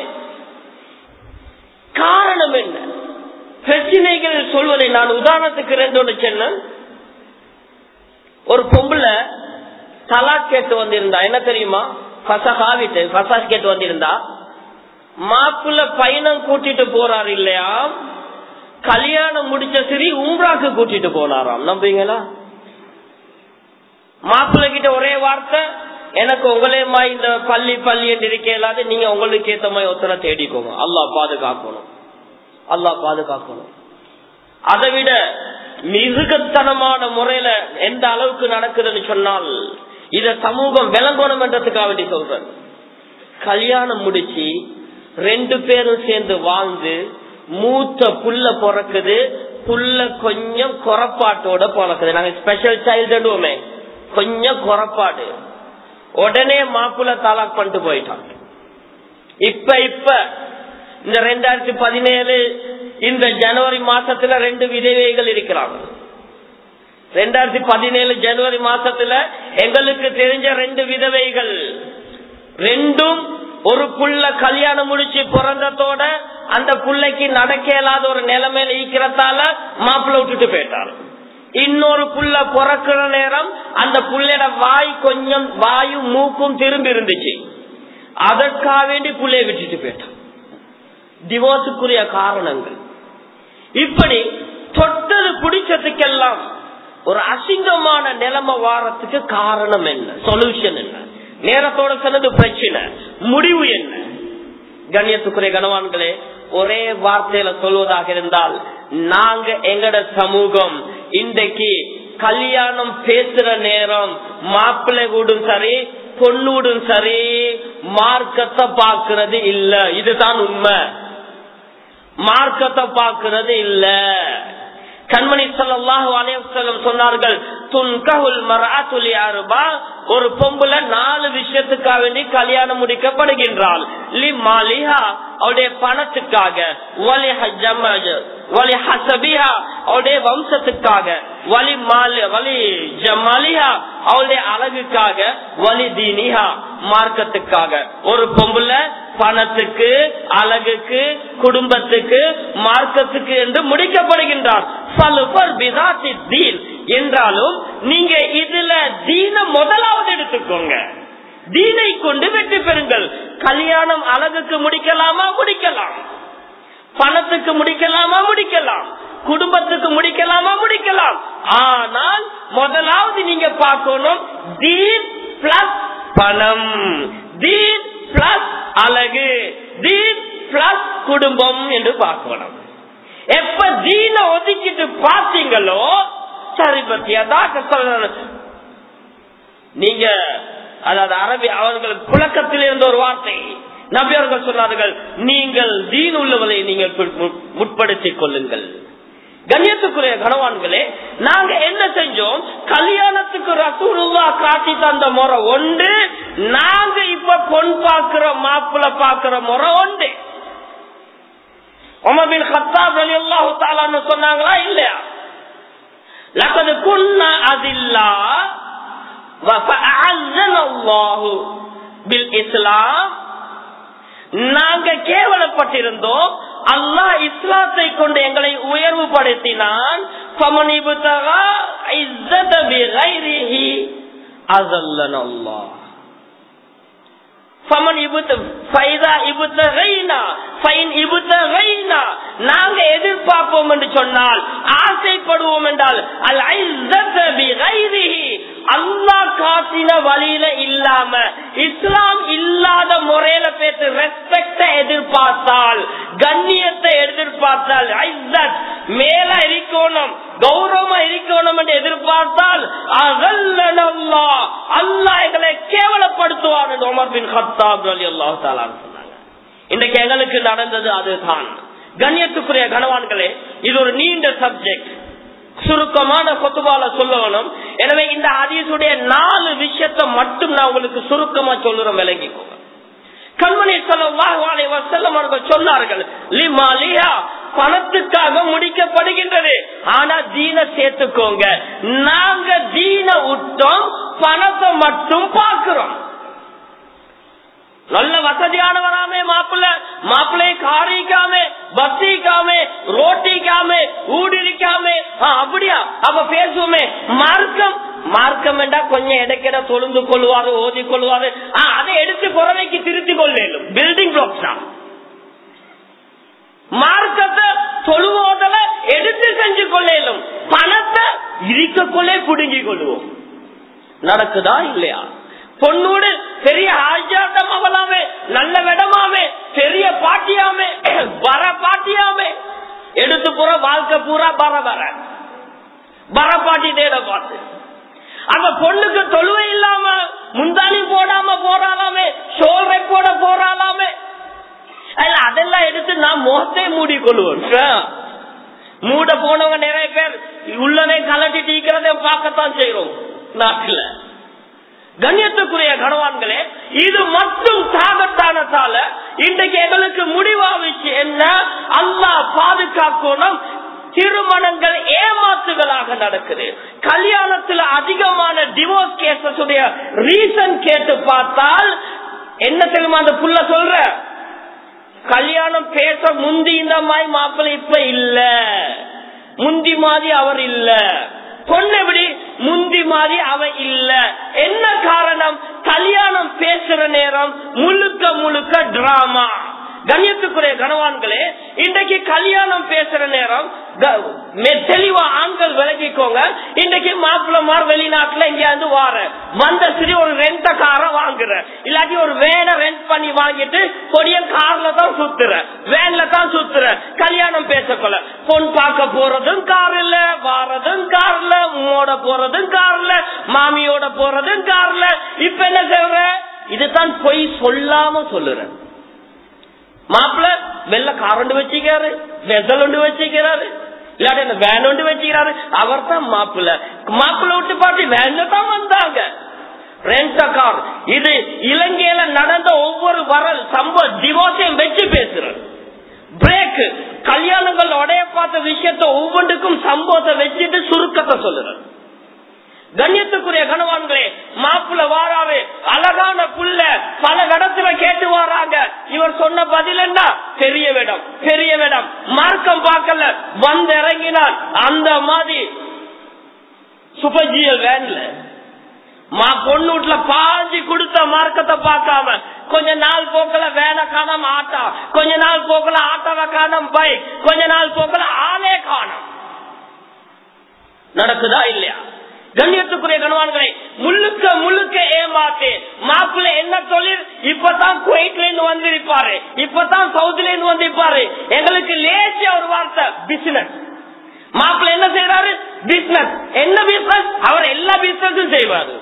S1: காரணம் என்ன பிரச்சனைகள் சொல்வதை நான் உதாரணத்துக்கு ரெண்டு சொன்னேன் ஒரு பொம்பளை தலா கேட்டு வந்திருந்தா என்ன தெரியுமா பசகாவிட்டு பசாஸ் கேட்டு வந்திருந்தா மாப்பிள்ள பையனம் கூட்டிட்டு போறாரு இல்லையா கல்யாணம் முடிச்ச சரி உம்ராக்கு கூட்டிட்டு போனாராம் நம்புவீங்களா மாப்பிள்ள கிட்ட ஒரே வார்த்தை எனக்கு உங்களேமா இந்த பள்ளி பள்ளி என்று இருக்கலாது நீங்க உங்களுக்கு ஏத்த மாதிரி ஒருத்தரை தேடிக்கோங்க அல்லா பாதுகாக்கணும் அல்லா பாதுகாக்கணும் அதை விட மிருகத்தனமான முறையில எந்த அளவுக்கு நடக்குதுன்னு சொன்னால் இத சமூகம் விளங்கணும் என்றதுக்காக வேண்டி சொல்றேன் கல்யாணம் முடிச்சு ரெண்டு பேரும் சேர்ந்து வாழ்ந்து மூத்த புள்ள பிறக்குது புள்ள கொஞ்சம் குறப்பாட்டோட பிறக்குது நாங்க ஸ்பெஷல் சைல்டுமே கொஞ்சம் குறப்பாடு உடனே மாப்பிள்ள தாலாக் பண்ணிட்டு போயிட்டான் இப்ப இப்ப இந்த ரெண்டாயிரத்தி பதினேழு இந்த ஜனவரி மாசத்துல ரெண்டு விதவைகள் இருக்கிறாங்க ரெண்டாயிரத்தி பதினேழு ஜனவரி மாசத்துல எங்களுக்கு தெரிஞ்ச ரெண்டு விதவைகள் ரெண்டும் ஒரு புள்ள கல்யாணம் முடிச்சு பிறந்ததோட அந்த புள்ளைக்கு நடக்க இயலாத ஒரு நிலைமையில ஈக்கிறதால மாப்பிள்ள விட்டுட்டு போயிட்டார் இன்னொரு புள்ள பிறக்கிற நேரம் அந்த புள்ளையோட வாய் கொஞ்சம் வாயும் மூக்கும் திரும்பி இருந்துச்சு அதற்காக வேண்டி புள்ளைய விட்டுட்டு போயிட்டான் டிவோர்ஸுக்குரிய காரணங்கள் இப்படி தொட்டது பிடிச்சதுக்கெல்லாம் ஒரு அசிங்கமான நிலைமை வாரத்துக்கு காரணம் என்ன சொல்யூஷன் என்ன நேரத்தோட சொன்னது பிரச்சனை முடிவு என்ன கண்ணியத்துக்குரிய கனவான்களே ஒரே வார்த்தையில சொல்வதாக இருந்தால் நாங்க எங்கட சமூகம் இன்றைக்கு கல்யாணம் பேசுற நேரம் மாப்பிள்ளை வீடும் சரி பொண்ணு வீடும் சரி மார்க்கத்தை பாக்குறது இல்ல இதுதான் உண்மை மார்க்கத்தை பாக்குறது இல்ல கண்மணி சொல்லாஹு அலையம் சொன்னார்கள் துன்கவுல் மராத்துலி அருபா ஒரு பொம்புல நாலு விஷயத்துக்காக வேண்டி கல்யாணம் முடிக்கப்படுகின்றாள் லிமாலிஹா அவருடைய பணத்துக்காக வலி ஹஜமஜ் வலி ஹசபிஹா அவருடைய வம்சத்துக்காக வலி மாலி வலி ஜமாலிஹா அவளுடைய அழகுக்காக வலி தீனிஹா மார்க்கத்துக்காக ஒரு பொம்புல பணத்துக்கு அழகுக்கு குடும்பத்துக்கு மார்க்கத்துக்கு என்று முடிக்கப்படுகின்றார் என்றாலும் நீங்க இதுல தீன முதலாவது எடுத்துக்கோங்க தீனை கொண்டு வெற்றி பெறுங்கள் கல்யாணம் அழகுக்கு முடிக்கலாமா முடிக்கலாம் பணத்துக்கு முடிக்கலாமா முடிக்கலாம் குடும்பத்துக்கு முடிக்கலாமா முடிக்கலாம் ஆனால் முதலாவது நீங்க பார்க்கணும் தீன் பிளஸ் பணம் தீன் பிளஸ் அழகு தீன் பிளஸ் குடும்பம் என்று பார்க்கணும் எப்ப தீன ஒதுக்கிட்டு பார்த்தீங்களோ சரி பத்தியா தான் நீங்க அதாவது அரபி அவர்கள் புழக்கத்தில் இருந்த ஒரு வார்த்தை நபி அவர்கள் சொன்னார்கள் நீங்கள் தீன் உள்ளவரை நீங்கள் முற்படுத்திக் கொள்ளுங்கள் கண்ணியத்துக்குரிய கனவான்களே நாங்க என்ன செஞ்சோம் கல்யாணத்துக்கு ரசூலுல்லா காட்டி தந்த முறை ஒன்று நாங்க இப்ப பொன் பாக்குற மாப்பிள்ள பாக்குற முறை ஒன்று உமபின் ஹத்தாப் அலி அல்லாஹு தாலான்னு சொன்னாங்களா இல்லையா லக்கது குன்ன அதில்லா இஸ்லாம் நாங்க கேவலப்பட்டிருந்தோம் அல்லாஹ் இஸ்லாத்தை கொண்டு எங்களை உயர்வு படுத்தினான் நாங்க எதிர்பார்ப்போம் என்று சொன்னால் ஆசைப்படுவோம் என்றால் அல் அல்லா காட்டின வழியில இல்லாம இஸ்லாம் இல்லாத முறையில பேச ரெஸ்பெக்ட எதிர்பார்த்தால் கண்ணியத்தை எதிர்பார்த்தால் மேல இருக்கணும் கௌரவமா இருக்கணும் என்று எதிர்பார்த்தால் அகல்லா அல்லா எங்களை கேவலப்படுத்துவார் என்று உமர் பின் ஹத்தாப் அலி அல்லாஹ் சொன்னாங்க இன்றைக்கு எங்களுக்கு நடந்தது அதுதான் கண்ணியத்துக்குரிய கனவான்களே இது ஒரு நீண்ட சப்ஜெக்ட் சுருக்கமான கொத்துபால சொல்லணும் எனவே இந்த ஹதீஸுடைய நாலு விஷயத்தை மட்டும் நான் உங்களுக்கு சுருக்கமா சொல்லுறேன் விளங்கிக்கோங்க கண்மணி செல்லம் அவர்கள் சொன்னார்கள் லிமாலியா பணத்துக்காக முடிக்கப்படுகின்றது ஆனா தீன சேர்த்துக்கோங்க நாங்க தீன விட்டோம் பணத்தை மட்டும் பார்க்கிறோம் நல்ல வசதியானவராமே மாப்பிள்ள மாப்பிள்ளையை காரிக்காமே பஸ்ஸிக்காமே ரோட்டிக்காமே ஊடிரிக்காமே அப்படியா அப்ப பேசுவோமே மார்க்கம் மார்க்கம் என்றா கொஞ்சம் இடைக்கிட தொழுந்து கொள்வாரு ஓதி கொள்வாரு அதை எடுத்து புறவைக்கு திருத்தி கொள்வேன் பில்டிங் பிளாக்ஸ் தான் மார்க்கத்தை தொழுவோதல எடுத்து செஞ்சு கொள்ளும் பணத்தை இருக்கக்குள்ளே புடுங்கி கொள்வோம் நடக்குதா இல்லையா பொண்ணோடு பெரிய ஆஜாட்டம் அவளாமே நல்ல விடமாமே பெரிய பாட்டியாமே வர பாட்டியாமே எடுத்து பூரா வாழ்க்கை பூரா பர வர வர பாட்டி தேட பார்த்து அந்த பொண்ணுக்கு தொழுவை இல்லாம முந்தானி போடாம போறாலாமே சோலை போட போறாலாமே அதெல்லாம் எடுத்து நான் முகத்தை மூடி கொள்வோம் மூட போனவங்க நிறைய பேர் உள்ளனே கலட்டி டீக்கிறத பார்க்கத்தான் செய்யறோம் நாட்டில் கண்ணியத்துக்குரிய கணவான்களே இது மட்டும் தாகத்தானத்தால இன்றைக்கு எங்களுக்கு முடிவாவிச்சு என்ன அல்லா பாதுகாக்கணும் திருமணங்கள் ஏமாத்துகளாக நடக்குது கல்யாணத்துல அதிகமான டிவோர்ஸ் கேசஸ் உடைய ரீசன் கேட்டு பார்த்தால் என்ன தெரியுமா அந்த புள்ள சொல்ற கல்யாணம் பேச முந்தி இந்த மாதிரி மாப்பிள்ளை இப்ப இல்ல முந்தி மாதிரி அவர் இல்ல பொண்ணு எப்படி முந்தி மாதிரி அவ இல்ல என்ன காரணம் கல்யாணம் பேசுற நேரம் முழுக்க முழுக்க டிராமா கண்ணியத்துக்குரிய கனவான்களே இன்றைக்கு கல்யாணம் பேசுற நேரம் தெளிவா ஆண்கள் விலகிக்கோங்க இன்றைக்கு மாப்பிள்ளமார் வெளிநாட்டுல எங்கேயாவது வார வந்த சரி ஒரு ரெண்ட கார வாங்குற இல்லாட்டி ஒரு வேனை ரெண்ட் பண்ணி வாங்கிட்டு கொடிய கார்ல தான் சுத்துற வேன்ல தான் சுத்துற கல்யாணம் பேசக்கொள்ள பொன் பார்க்க போறதும் கார்ல வாரதும் கார்ல உம்மோட போறதும் கார்ல மாமியோட போறதும் கார்ல இப்ப என்ன செய்யற இதுதான் பொய் சொல்லாம சொல்லுறேன் மாப்பிள்ள வெள்ள காரண்டு வச்சுக்கிறாரு வெசல் ஒன்று வச்சுக்கிறாரு இல்லாட்டி என்ன வேன் ஒன்று வச்சுக்கிறாரு அவர் தான் மாப்பிள்ள மாப்பிள்ள விட்டு பாட்டி வேன்ல தான் வந்தாங்க ரெண்ட கார் இது இலங்கையில நடந்த ஒவ்வொரு வரல் சம்பவ டிவோர்ஸையும் வச்சு பேசுறேன் பிரேக் கல்யாணங்கள் உடைய பார்த்த விஷயத்த ஒவ்வொன்றுக்கும் சம்பவத்தை வச்சுட்டு சுருக்கத்தை சொல்லுறேன் கண்ணியத்துக்குரிய கணவான்களே மாப்பிள்ள வாராரு அழகான புள்ள பல இடத்துல கேட்டு வராங்க இவர் சொன்ன பதில் என்ன பெரிய விடம் பெரிய விடம் மார்க்கம் பார்க்கல வந்து இறங்கினார் அந்த மாதிரி சுபஜியல் வேன்ல மா பொண்ணு வீட்டுல பாஞ்சு கொடுத்த மார்க்கத்தை பார்க்காம கொஞ்ச நாள் போக்கல வேலை காணாம ஆட்டா கொஞ்ச நாள் போக்கல ஆட்டோவை காணாம பைக் கொஞ்ச நாள் போக்கல ஆளே காணும் நடக்குதா இல்லையா கண்ணியத்துக்குரிய கணவான்களை முழுக்க முழுக்க ஏமாத்து மாப்பிள்ள என்ன தொழில் இப்பதான் குவைட்ல இருந்து வந்திருப்பாரு இப்பதான் சவுத்ல இருந்து வந்திருப்பாரு எங்களுக்கு லேசியா ஒரு வார்த்தை பிசினஸ் மாப்பிள்ள என்ன செய்யறாரு பிசினஸ் என்ன பிசினஸ் அவர் எல்லா பிசினஸும் செய்வாரு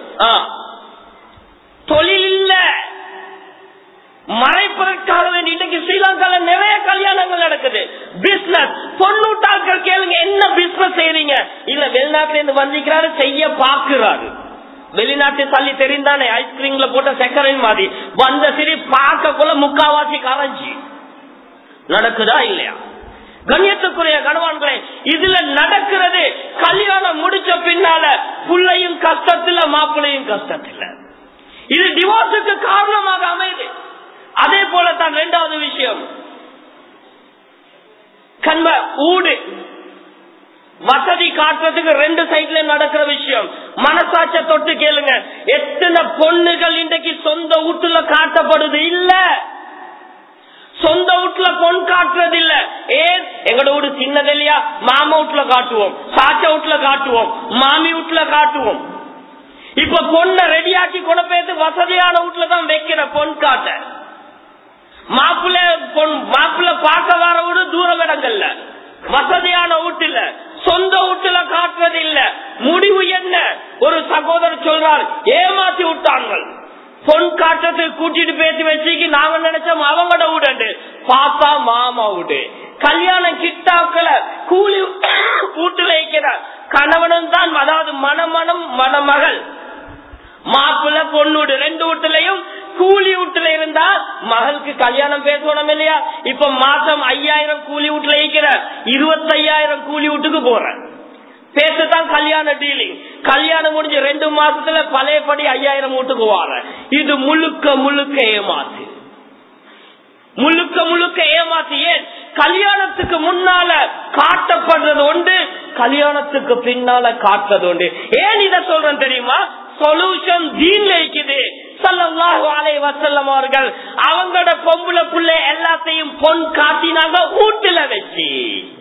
S1: தொழில் இல்ல மறைப்பதற்காக வேண்டி இன்னைக்கு ஸ்ரீலங்கால நிறைய கல்யாணங்கள் நடக்குது பிசினஸ் பொண்ணூட்டாக்கள் கேளுங்க என்ன பிசினஸ் செய்யறீங்க இல்ல வெளிநாட்டுல இருந்து வந்திருக்கிறாரு செய்ய பாக்குறாரு வெளிநாட்டு தள்ளி தெரிந்தானே ஐஸ்கிரீம்ல போட்ட சக்கரை மாதிரி வந்த சரி பார்க்கக்குள்ள முக்காவாசி கரைஞ்சி நடக்குதா இல்லையா கண்ணியத்துக்குரிய கணவான்களே இதுல நடக்கிறது கல்யாணம் முடிச்ச பின்னால புள்ளையும் கஷ்டத்துல மாப்பிள்ளையும் கஷ்டத்துல இது டிவோர்ஸுக்கு காரணமாக அமைது அதே போலதான் இரண்டாவது விஷயம் கண்ம ஊடு வசதி காட்டுறதுக்கு ரெண்டு சைட்ல நடக்கிற விஷயம் மனசாட்ச தொட்டு கேளுங்க எத்தனை பொண்ணுகள் இன்றைக்கு சொந்த வீட்டுல காட்டப்படுது இல்ல சொந்த வீட்டுல பொன் காட்டுறது இல்ல ஏன் எங்களோட வீடு சின்னது இல்லையா மாமா வீட்டுல காட்டுவோம் சாச்சா வீட்டுல காட்டுவோம் மாமி வீட்டுல காட்டுவோம் இப்ப பொண்ணை ரெடியாக்கி கொண்டு போயிட்டு வசதியான வீட்டுல தான் வைக்கிற பொன் காட்ட மாப்பிள்ள பொன் மாப்பிள்ள பார்க்க வர விட தூர இடங்கள்ல வசதியான வீட்டுல சொந்த வீட்டுல காட்டுறது இல்ல முடிவு என்ன ஒரு சகோதரர் சொல்றார் ஏமாத்தி விட்டாங்கள் பொன் காட்டத்துக்கு கூட்டிட்டு பேசி வச்சுக்கு நாங்க நினைச்சோம் அவங்களோட வீடு பார்த்தா மாமா வீடு கல்யாணம் கிட்டாக்களை கூலி கூட்டு வைக்கிற கணவனும் தான் அதாவது மணமணம் மணமகள் மாப்பிள்ள பொண்ணு ரெண்டு வீட்டுலயும் கூலி வீட்டுல இருந்தா மகளுக்கு கல்யாணம் பேசணும் இல்லையா இப்ப மாசம் ஐயாயிரம் கூலி வீட்டுல இருக்கிற இருபத்தி ஐயாயிரம் கூலி வீட்டுக்கு போறேன் பேசத்தான் கல்யாண டீலிங் கல்யாணம் முடிஞ்சு ரெண்டு மாசத்துல பழையபடி ஐயாயிரம் வீட்டுக்கு வார இது முழுக்க முழுக்க ஏமாத்து முழுக்க முழுக்க ஏமாத்து ஏன் கல்யாணத்துக்கு முன்னால காட்டப்படுறது உண்டு கல்யாணத்துக்கு பின்னால காட்டுறது உண்டு ஏன் இத சொல்றேன் தெரியுமா சொல்யூஷன் தீன்ல இருக்குது சல்லல்லாஹு அலைஹி வஸல்லம் அவர்கள் அவங்களோட பொம்பளை புள்ள எல்லாத்தையும் பொன் காட்டினாங்க வீட்டுல வச்சு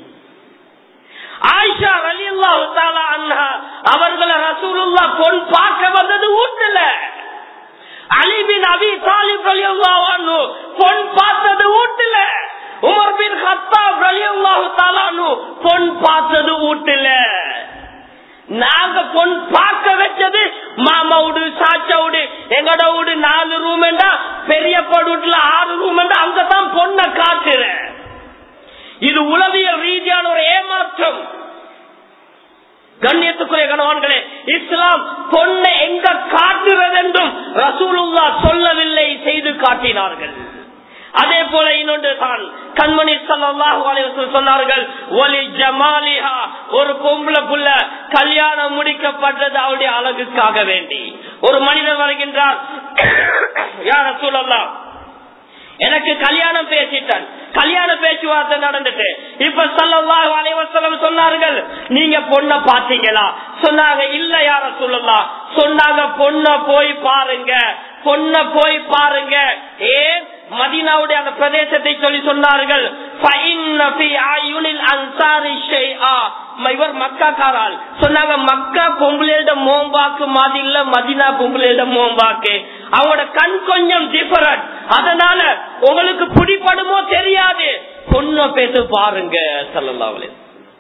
S1: ஆயிஷா ரலியல்லாஹு தஆலா அன்ஹா அவர்களை ரசூலுல்லா பொன் பார்க்க வந்தது வீட்டுல அலி பின் அபி தாலிப் ரலியல்லாஹு அன்ஹு பொன் பார்த்தது வீட்டுல உமர் பின் கத்தாப் ரலியல்லாஹு தஆலா அன்ஹு பொன் பார்த்தது வீட்டுல நாங்க பொன் பார்க்க வச்சது மாமா வீடு சாச்சா வீடு எங்கட வீடு நாலு ரூம் பெரிய வீட்டுல ஆறு ரூம் அங்கதான் பொண்ணை காட்டுறேன் இது உளவியல் ரீதியான ஒரு ஏமாற்றம் கண்ணியத்துக்குரிய கணவான்களே இஸ்லாம் பொண்ணை எங்க காட்டுறது என்றும் ரசூலுல்லா சொல்லவில்லை செய்து காட்டினார்கள் அதே போல இன்னொன்று தான் கண்மணி சல்லாஹு அலைவசம் சொன்னார்கள் ஒலி ஜமாலிஹா ஒரு பொம்பளை புள்ள கல்யாணம் முடிக்கப்பட்டது அவருடைய அழகுக்காக வேண்டி ஒரு மனிதன் வருகின்றார் யார சொல்லலாம் எனக்கு கல்யாணம் பேசிட்டான் கல்யாண பேச்சுவார்த்தை நடந்துட்டு இப்ப சல்லாஹு அலைவசலம் சொன்னார்கள் நீங்க பொண்ண பாத்தீங்களா சொன்னாங்க இல்ல யார சொல்லலாம் சொன்னாங்க பொண்ண போய் பாருங்க பொண்ண போய் பாருங்க ஏன் மதீனாவுடைய அந்த பிரதேசத்தை சொல்லி சொன்னார்கள் இவர் மக்காக்காரால் சொன்னாங்க மக்கா பொம்பளையிட மோம்பாக்கு மாதிரி இல்ல மதினா பொம்பளையிட மோம்பாக்கு அவங்களோட கண் கொஞ்சம் டிஃபரண்ட் அதனால உங்களுக்கு பிடிப்படுமோ தெரியாது பொண்ண பேச பாருங்க சல்லல்லாவலே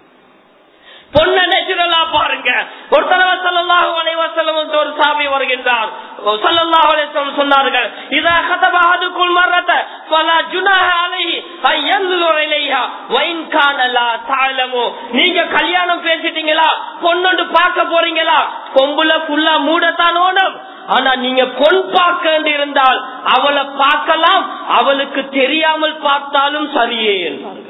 S1: பொண்ண நேச்சுரலா பாருங்க ஒரு தடவை சல்லாஹூ அலைவசல்லம் ஒரு சாமி வருகின்றார் சல்லல்லாஹு அலைஹி சொன்னார்கள் இதா கதபாதுக்குள் மரத ஃபலா ஜுனாஹ அலைஹி அய்யன்துரு இலைஹா வைன் கான லா தஅலமு நீங்க கல்யாணம் பேசிட்டீங்களா பொண்ணொண்டு பார்க்க போறீங்களா கொம்புல ஃபுல்லா மூடத்தான் ஓடும் ஆனா நீங்க பொன் பார்க்க இருந்தால் அவளை பார்க்கலாம் அவளுக்கு தெரியாமல் பார்த்தாலும் சரியே என்றார்கள்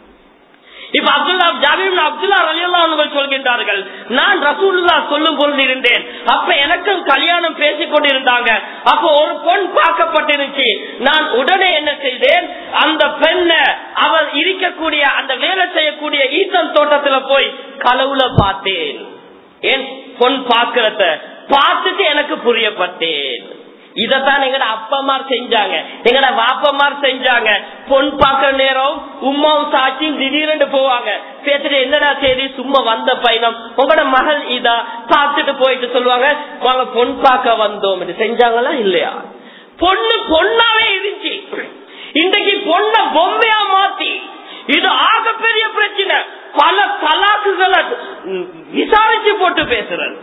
S1: இப்ப அப்துல்லா ஜாபீர் அப்துல்லா அலியல்லா அவர்கள் சொல்கின்றார்கள் நான் ரசூல்லா சொல்லும் பொழுது இருந்தேன் அப்ப எனக்கும் கல்யாணம் பேசிக் கொண்டிருந்தாங்க அப்ப ஒரு பொன் பார்க்கப்பட்டிருச்சு நான் உடனே என்ன செய்தேன் அந்த பெண்ணை அவள் இருக்கக்கூடிய அந்த வேலை செய்யக்கூடிய ஈசன் தோட்டத்துல போய் களவுல பார்த்தேன் ஏன் பொன் பார்க்கிறத பார்த்துட்டு எனக்கு புரியப்பட்டேன் இதத்தான் எங்கட அப்பமார் செஞ்சாங்க எங்கட வாப்பமார் செஞ்சாங்க பொன் பார்க்க நேரம் உமாவும் சாட்சியும் திடீர்னு போவாங்க பேசிட்டு என்னடா செய்தி சும்மா வந்த பயணம் உங்களோட மகள் இதா பார்த்துட்டு போயிட்டு சொல்லுவாங்க வாங்க பொன் பார்க்க வந்தோம் செஞ்சாங்களா இல்லையா பொண்ணு பொண்ணாவே இருந்துச்சு இன்றைக்கு பொண்ண பொம்மையா மாத்தி இது ஆகப்பெரிய பிரச்சனை பல தலாக்குகளை விசாரிச்சு போட்டு பேசுறது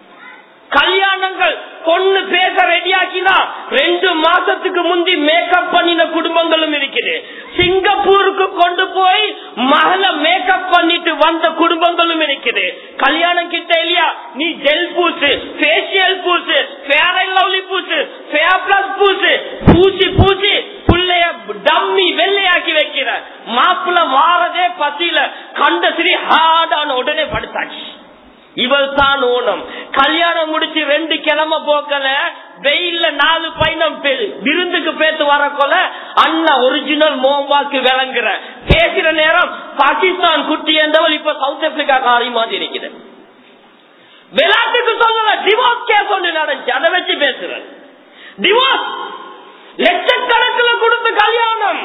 S1: கல்யாணங்கள் பொண்ணு பேச ரெடியாக்கினா ரெண்டு மாசத்துக்கு முந்தி மேக்கப் பண்ணின குடும்பங்களும் இருக்குது சிங்கப்பூருக்கு கொண்டு போய் மகள மேக்கப் பண்ணிட்டு வந்த குடும்பங்களும் இருக்குது கல்யாணம் கிட்ட இல்லையா நீ ஜெல் பூசு பேசியல் பூசு ஃபேர் அண்ட் லவ்லி பூசு ஃபேர் பிளஸ் பூசு பூசி பூசி புள்ளைய டம்மி வெள்ளையாக்கி வைக்கிற மாப்பிள்ள வாரதே பசியில கண்ட சிறி ஹார்டான உடனே படுத்தாச்சு இவள் தான் ஓணம் கல்யாணம் முடிச்சு ரெண்டு கிழமை போக்கல வெயில்ல நாலு பயணம் விருந்துக்கு பேத்து வரக்கொல அண்ணா ஒரிஜினல் மோம்பாக்கு விளங்குற பேசுற நேரம் பாகிஸ்தான் குட்டி என்றவள் இப்ப சவுத் ஆப்பிரிக்கா காரி மாதிரி இருக்குது விளையாட்டுக்கு சொல்லல டிவோர்ஸ் கேஸ் ஒன்று நடந்துச்சு அதை வச்சு பேசுறேன் டிவோர்ஸ் லட்சக்கணக்கில் கொடுத்த கல்யாணம்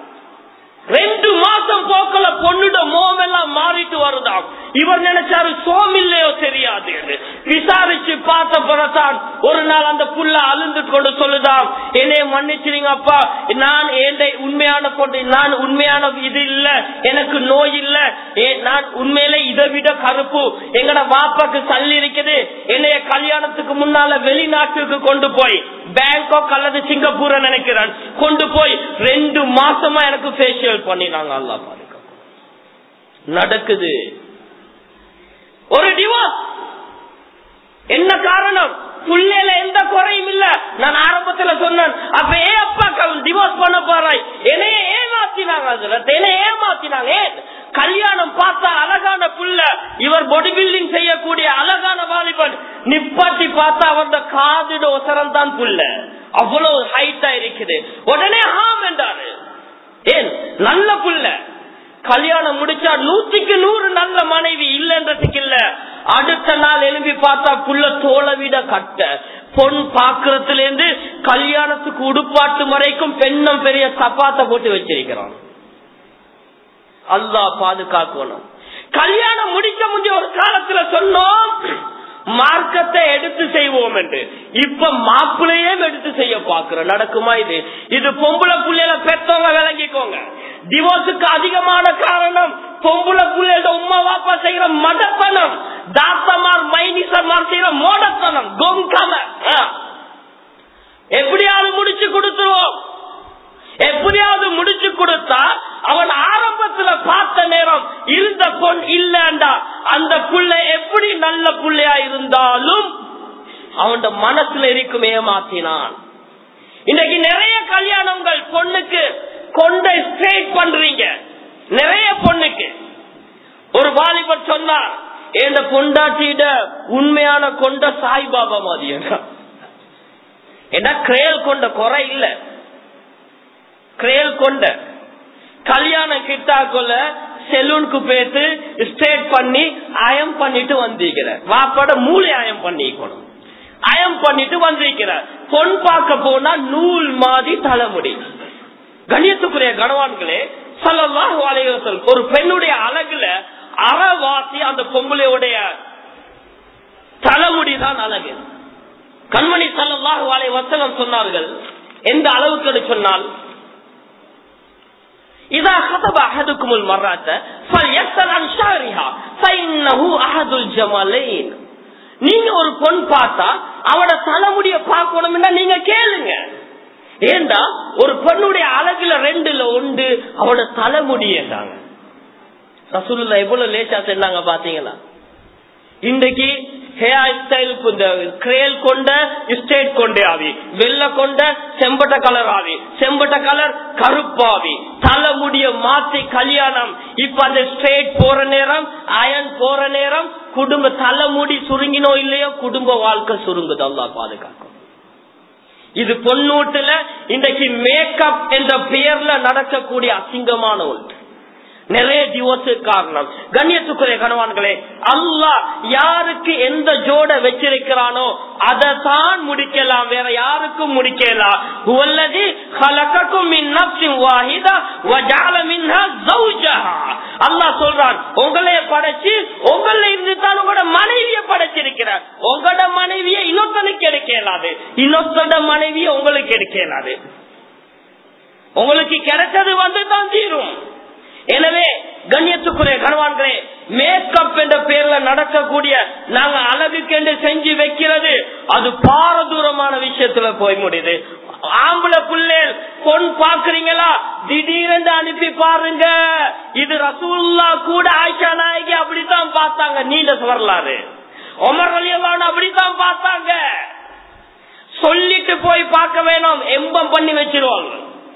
S1: ரெண்டு மாசம் போக்கல பொண்ணுட மோமெல்லாம் மாறிட்டு வருதாம் இவர் நினைச்சாரு சோமில்லையோ தெரியாது விசாரிச்சு பார்த்த பிறதான் ஒரு நாள் அந்த புள்ள அழுந்து கொண்டு சொல்லுதாம் என்னைய மன்னிச்சிருங்க அப்பா நான் ஏண்டை உண்மையான பொண்ணு நான் உண்மையான இது இல்ல எனக்கு நோய் இல்ல நான் உண்மையில இதை விட கருப்பு எங்கட வாப்பாக்கு சல்லி இருக்குது என்னைய கல்யாணத்துக்கு முன்னால வெளிநாட்டுக்கு கொண்டு போய் பேங்காக் அல்லது சிங்கப்பூர் நினைக்கிறேன் கொண்டு போய் ரெண்டு மாசமா எனக்கு பேசியல் பண்ணினாங்க அல்லா பாருங்க நடக்குது ஒரு டிவோர்ஸ் என்ன காரணம் புள்ளையில எந்த குறையும் இல்ல நான் ஆரம்பத்துல சொன்னேன் அப்ப ஏன் அப்பா டிவோர்ஸ் பண்ண போறாய் என்னைய ஏமாத்தினாங்க அதுல என்னைய ஏமாத்தினாங்க ஏன் கல்யாணம் பார்த்தா அழகான புள்ள இவர் பாடி பில்டிங் செய்யக்கூடிய அழகான வாலிபன் நிப்பாட்டி பார்த்தா அவரோட காதிட ஒசரம் தான் புள்ள அவ்வளவு ஹைட்டா இருக்குது உடனே ஹாம் என்றாரு ஏன் நல்ல புள்ள கல்யாணம் முடிச்சா நூற்றுக்கு நூறு நல்ல மனைவி இல்லன்றதுக்கு இல்ல அடுத்த நாள் எழுப்பி பார்த்தா புள்ள தோலை விட கட்ட பொன் பாக்குறதுல இருந்து கல்யாணத்துக்கு உடுப்பாட்டு வரைக்கும் பெண்ணும் பெரிய சப்பாத்த போட்டு வச்சிருக்கிறான் அல்லா பாதுகாக்கணும் கல்யாணம் முடிக்க முடிய ஒரு காலத்துல சொன்னோம் மார்க்கத்தை எடுத்து செய்வோம் என்று இப்ப மாப்பிளையே எடுத்து செய்ய பாக்குறோம் நடக்குமா இது இது பொம்பளை புள்ளையில பெத்தவங்க விளங்கிக்கோங்க டிவோர்ஸுக்கு அதிகமான காரணம் பொம்பளை புள்ளையோட உமா வாப்பா செய்யற மடத்தனம் தாத்தமார் மைனிசமார் செய்யற மோடத்தனம் கொங்கம எப்படியாவது முடிச்சு கொடுத்துருவோம் எப்படியாவது முடிச்சு கொடுத்தா அவன் ஆரம்பத்துல புள்ள எப்படி நல்ல புள்ளையா இருந்தாலும் அவன் மனசுல இருக்கும் ஏமாத்தினான் இன்னைக்கு நிறைய கல்யாணங்கள் பொண்ணுக்கு கொண்ட ஸ்ட்ரெயிட் பண்றீங்க நிறைய பொண்ணுக்கு ஒரு வாலிபர் சொன்னார் என் பொண்டாட்டியிட உண்மையான கொண்ட சாய்பாபா மாதிரி என்ன கிரேல் கொண்ட குறை இல்ல கிரேல் கொண்ட கல்யாணம் கிட்டாக்குள்ள செலூனுக்கு போயிட்டு ஸ்ட்ரேட் பண்ணி அயம் பண்ணிட்டு வந்திருக்கிற வாப்பாட மூளை அயம் பண்ணிக்கணும் அயம் பண்ணிட்டு வந்திருக்கிற பொன் பார்க்க போனா நூல் மாதிரி தலைமுடி கணியத்துக்குரிய கணவான்களே சொல்லலாம் வாழையோசல் ஒரு பெண்ணுடைய அழகுல அறவாசி அந்த பொம்பளையுடைய தலைமுடி தான் அழகு கண்மணி சல்லாஹ் வாழை வசனம் சொன்னார்கள் எந்த அளவுக்கு சொன்னால் இதா கதப அஹதுக்குமுல் மர்ராத்த ஃபல்யஸ்அல் அன் ஷாரிஹா ஃபைன்னஹு அஹதுல் ஜமாலைன் நீங்க ஒரு பொன் பார்த்தா அவட தலைமுடிய பார்க்கணும்னா நீங்க கேளுங்க ஏண்டா ஒரு பெண்ணுடைய அழகுல ரெண்டுல ஒன்று அவட தலைமுடியேண்டாங்க ரசூலுல்லா எவ்வளவு லேட்டா சொன்னாங்க பாத்தீங்களா இன்றைக்கு ஹேர் ஸ்டைலுக்கு இந்த கிரேல் கொண்ட ஸ்டேட் கொண்டே ஆவி வெள்ள கொண்ட செம்பட்ட கலர் ஆவி செம்பட்ட கலர் கருப்பாவி தலைமுடிய மாத்தி கல்யாணம் இப்ப அந்த ஸ்ட்ரெயிட் போற நேரம் அயன் போற நேரம் குடும்ப தலைமுடி சுருங்கினோ இல்லையோ குடும்ப வாழ்க்கை சுருங்குது அல்லா பாதுகாக்கும் இது பொன்னூட்டுல இன்றைக்கு மேக்கப் என்ற பெயர்ல நடக்கக்கூடிய அசிங்கமான ஒன்று நிறைய டிவோர்ஸ் காரணம் கண்ணியத்துக்குரிய கணவான்களே அல்லாஹ் யாருக்கு எந்த ஜோட வச்சிருக்கிறானோ அதை தான் முடிக்கலாம் வேற யாருக்கும் முடிக்கலாம் உள்ளது خلقكم من نفس واحده وجعل منها زوجها அல்லாஹ் சொல்றான் உங்களைய படைச்சு உங்கள இருந்து தான் உங்களோட மனைவிய படைச்சிருக்கிறார் உங்களோட மனைவிய இன்னொருத்தனுக்கு எடுக்க இயலாது இன்னொருத்தோட மனைவிய உங்களுக்கு எடுக்க இயலாது உங்களுக்கு கிடைச்சது வந்து தான் தீரும் எனவே கண்ணியத்துக்குரிய கணவான்களே மேக்கப் என்ற பேர்ல நடக்கக்கூடிய நாங்க அழகுக்கென்று செஞ்சு வைக்கிறது அது பாரதூரமான விஷயத்துல போய் முடியுது ஆம்பளை பிள்ளைகள் பொன் பாக்குறீங்களா திடீரென்று அனுப்பி பாருங்க இது ரசூல்லா கூட ஆயிஷா நாயகி அப்படித்தான் பார்த்தாங்க நீண்ட வரலாறு ஒமர் அலியவான் அப்படித்தான் பார்த்தாங்க சொல்லிட்டு போய் பார்க்க வேணும் எம்பம் பண்ணி வச்சிருவாங்க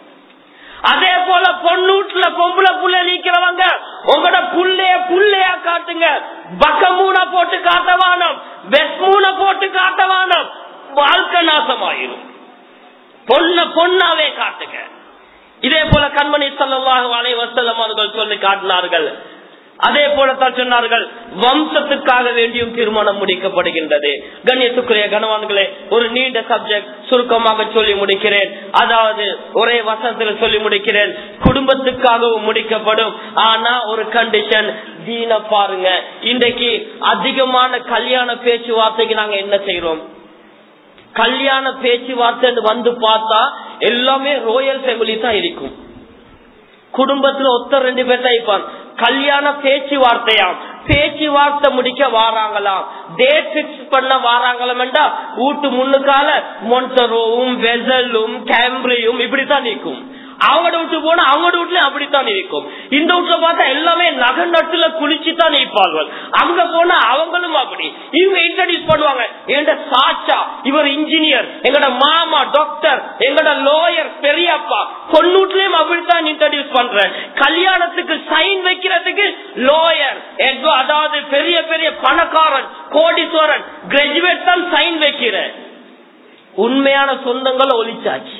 S1: அதே போல பொண்ணூட்டுல பொம்பளை புள்ள நீக்கிறவங்க உங்களோட புள்ளைய புள்ளையா காட்டுங்க பக்கமூன போட்டு காட்டவானம் வெஸ்மூன போட்டு காட்டவானம் வாழ்க்கை நாசமாயிரும் பொண்ண பொண்ணாவே காட்டுங்க இதே போல கண்மணி சல்லாஹு அலை வசல்லம் அவர்கள் சொல்லி காட்டினார்கள் அதே போலத்தான் சொன்னார்கள் வம்சத்துக்காக வேண்டியும் திருமணம் முடிக்கப்படுகின்றது கண்ணியத்துக்குரிய கணவான்களே ஒரு நீண்ட சப்ஜெக்ட் சுருக்கமாக சொல்லி முடிக்கிறேன் அதாவது ஒரே வசனத்தில் சொல்லி முடிக்கிறேன் குடும்பத்துக்காகவும் முடிக்கப்படும் ஆனா ஒரு கண்டிஷன் தீன பாருங்க இன்றைக்கு அதிகமான கல்யாண பேச்சுவார்த்தைக்கு நாங்க என்ன செய்யறோம் கல்யாண பேச்சுவார்த்தை வந்து பார்த்தா எல்லாமே ரோயல் ஃபேமிலி தான் இருக்கும் குடும்பத்துல ஒத்த ரெண்டு பேர் தான் இருப்பான் கல்யாண பேச்சுவார்த்தையாம் பேச்சுவார்த்தை முடிக்க வாராங்களாம் டேட் பிக்ஸ் பண்ண வாராங்களாம் வீட்டு முன்னுக்கால மொன்டரோவும் வெசலும் கேம்பிரியும் இப்படித்தான் நிற்கும் அவங்க விட்டு போனா அவங்க வீட்டுல அப்படித்தான் இருக்கும் இந்த வீட்டுல பார்த்தா எல்லாமே நகை நட்டுல குளிச்சுதான் நிற்பார்கள் அங்க போனா அவங்களும் அப்படி இவங்க இன்ட்ரடியூஸ் பண்ணுவாங்க எங்க சாச்சா இவர் இன்ஜினியர் எங்கட மாமா டாக்டர் எங்கட லோயர் பெரியப்பா பொண்ணூட்லயும் அப்படித்தான் இன்ட்ரடியூஸ் பண்றேன் கல்யாணத்துக்கு சைன் வைக்கிறதுக்கு லோயர் அதாவது பெரிய பெரிய பணக்காரன் கோடீஸ்வரன் கிராஜுவேட் தான் சைன் வைக்கிறேன் உண்மையான சொந்தங்களை ஒழிச்சாச்சு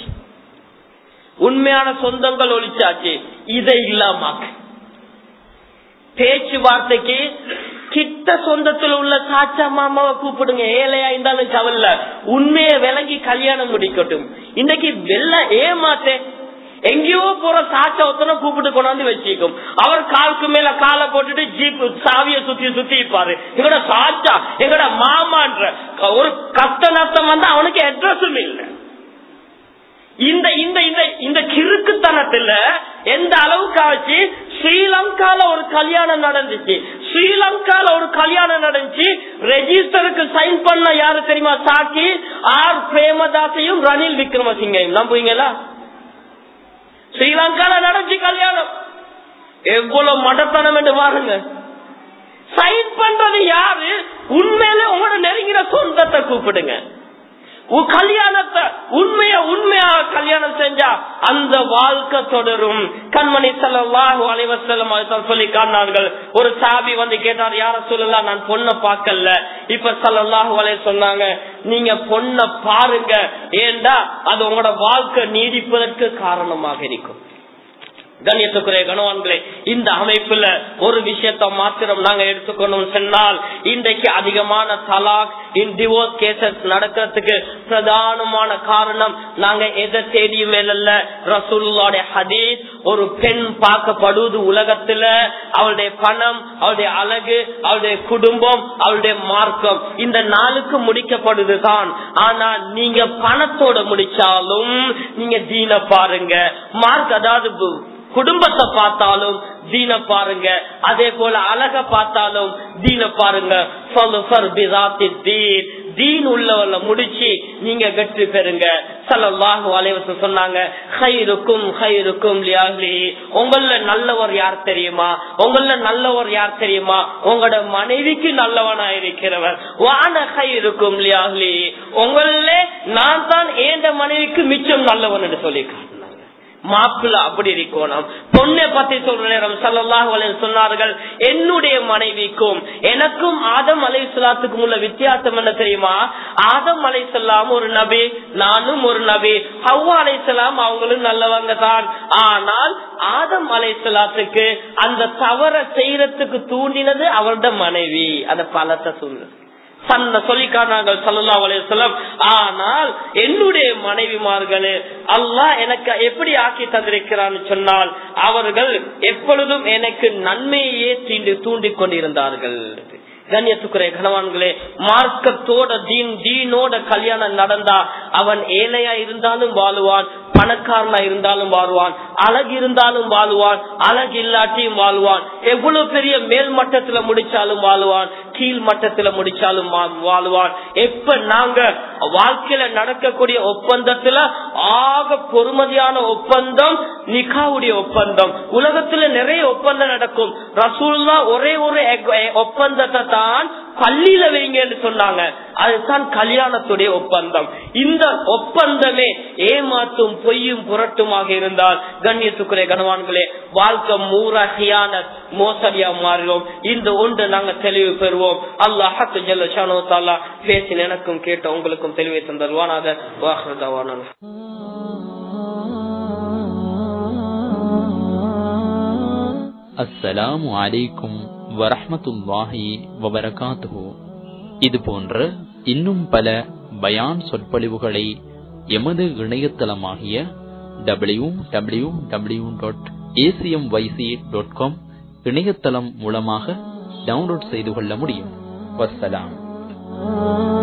S1: உண்மையான சொந்தங்கள் ஒழிச்சாச்சு இதை இல்லாம பேச்சுவார்த்தைக்கு கிட்ட சொந்தத்தில் உள்ள சாச்சா மாமாவை கூப்பிடுங்க ஏழையா இருந்தாலும் கவல்ல உண்மையை விளங்கி கல்யாணம் முடிக்கட்டும் இன்னைக்கு வெள்ள ஏமாத்தே எங்கேயோ போற சாச்சா ஒத்தனை கூப்பிட்டு கொண்டாந்து வச்சிக்கும் அவர் காலுக்கு மேல காலை போட்டுட்டு ஜீப் சாவிய சுத்தி சுத்தி இருப்பாரு எங்கட சாச்சா எங்கட மாமான்ற ஒரு கஷ்ட நஷ்டம் வந்து அவனுக்கு அட்ரஸும் இல்லை இந்த இந்த இந்த இந்த கிறுக்குத்தனத்துல எந்த அளவுக்கு ஆச்சு ஸ்ரீலங்கால ஒரு கல்யாணம் நடந்துச்சு ஸ்ரீலங்கால ஒரு கல்யாணம் நடந்துச்சு ரெஜிஸ்டருக்கு சைன் பண்ண யாரு தெரியுமா சாக்கி ஆர் பிரேமதாசையும் ரணில் விக்ரமசிங்கையும் நம்புவீங்களா ஸ்ரீலங்கால நடந்துச்சு கல்யாணம் எவ்வளவு மடத்தனம் என்று பாருங்க சைன் பண்றது யாரு உண்மையில உங்களோட நெருங்கின சொந்தத்தை கூப்பிடுங்க உன் கல்யாணத்தை உண்மைய உண்மையாக கல்யாணம் செஞ்சா அந்த வாழ்க்கை தொடரும் கண்மணி செல்லாஹு அலைவசல்லம் சொல்லி காணார்கள் ஒரு சாபி வந்து கேட்டார் யார சொல்லலாம் நான் பொண்ணை பார்க்கல இப்ப சல்லாஹு அலை சொன்னாங்க நீங்க பொண்ணை பாருங்க ஏண்டா அது உங்களோட வாழ்க்கை நீடிப்பதற்கு காரணமாக இருக்கும் கண்ணியத்துக்குரிய கணவான்களே இந்த அமைப்புல ஒரு விஷயத்த மாத்திரம் நாங்க எடுத்துக்கணும் சொன்னால் இன்றைக்கு அதிகமான தலாக் இன் டிவோர்ஸ் கேசஸ் நடக்கிறதுக்கு பிரதானமான காரணம் நாங்க எதை தேடியும் மேல ரசூலுடைய ஹதீஸ் ஒரு பெண் பார்க்கப்படுவது உலகத்துல அவளுடைய பணம் அவளுடைய அழகு அவளுடைய குடும்பம் அவளுடைய மார்க்கம் இந்த நாளுக்கு முடிக்கப்படுதுதான் ஆனா நீங்க பணத்தோட முடிச்சாலும் நீங்க தீன பாருங்க மார்க் அதாவது குடும்பத்தை பார்த்தாலும் தீன பாருங்க அதே போல அழக பார்த்தாலும் தீன பாருங்க தீன் உள்ளவல்ல முடிச்சு நீங்க வெற்றி பெறுங்க சல்லாஹு அலைவசம் சொன்னாங்க ஹைருக்கும் ஹைருக்கும் உங்கள நல்லவர் யார் தெரியுமா உங்கள நல்லவர் யார் தெரியுமா உங்களோட மனைவிக்கு நல்லவனா இருக்கிறவர் வான ஹைருக்கும் லியாஹ்லி உங்கள நான் தான் ஏந்த மனைவிக்கு மிச்சம் நல்லவன் என்று சொல்லியிருக்காங்க மாப்பிள்ள அப்படி இருக்கணும் பொண்ணை பத்தி சொல்ற நேரம் சல்லாஹ் சொன்னார்கள் என்னுடைய மனைவிக்கும் எனக்கும் ஆதம் அலை சொல்லாத்துக்கும் உள்ள வித்தியாசம் என்ன தெரியுமா ஆதம் அலை சொல்லாம் ஒரு நபி நானும் ஒரு நபி ஹவ்வா அலை சொல்லாம் அவங்களும் நல்லவங்க தான் ஆனால் ஆதம் அலை சொல்லாத்துக்கு அந்த தவற செய்யறதுக்கு தூண்டினது அவரோட மனைவி அந்த பலத்தை சொல்லுது சந்த சொல்லிக்கானாங்கள் சல்லா அலையம் ஆனால் என்னுடைய மனைவிமார்களே அல்லாஹ் எனக்கு எப்படி ஆக்கி தந்திருக்கிறான்னு சொன்னால் அவர்கள் எப்பொழுதும் எனக்கு நன்மையே தீண்டி தூண்டிக் கொண்டிருந்தார்கள் கண்ணியத்துக்குரிய கணவான்களே மார்க்கத்தோட தீன் தீனோட கல்யாணம் நடந்தா அவன் ஏழையா இருந்தாலும் வாழுவான் பணக்காரனா இருந்தாலும் வாழ்வான் அழகு இருந்தாலும் வாழ்வான் அழகு இல்லாட்டியும் வாழ்வான் எவ்வளவு பெரிய மேல் மட்டத்துல முடிச்சாலும் வாழ்வான் கீழ் மட்டத்துல முடிச்சாலும் வாழ்வான் எப்ப நாங்க வாழ்க்கையில நடக்கக்கூடிய ஒப்பந்தத்துல ஆக பொறுமதியான ஒப்பந்தம் நிகாவுடைய ஒப்பந்தம் உலகத்துல நிறைய ஒப்பந்தம் நடக்கும் ரசூல்லா ஒரே ஒரு ஒப்பந்தத்தை தான் பள்ளியில வைங்கன்னு சொன்னாங்க அதுதான் கல்யாணத்துடைய ஒப்பந்தம் இந்த ஒப்பந்தமே ஏமாத்தும் பொய்யும் புரட்டுமாக இருந்தால் கண்ணியத்துக்குரிய கனவான்களே வாழ்க்கை மூரகியான மோசடியா மாறுவோம் இந்த ஒன்று நாங்க தெளிவு பெறுவோம் அல்லாஹத்து ஜல்ல ஷானோ தாலா பேசின எனக்கும் கேட்ட உங்களுக்கும் தெளிவை தந்தல்வானாக வாஹ்ரதாவான
S2: அஸ்ஸலாமு அலைக்கும் வரஹமத்துல்லாஹி வபரகாத்துஹு இது போன்ற இன்னும் பல பயான் சொற்பொழிவுகளை எமது இணையதளமாகிய W W W dot ACM YC dot com இணையதளம் மூலமாக டவுன்லோட் செய்து கொள்ள முடியும் வசலாம்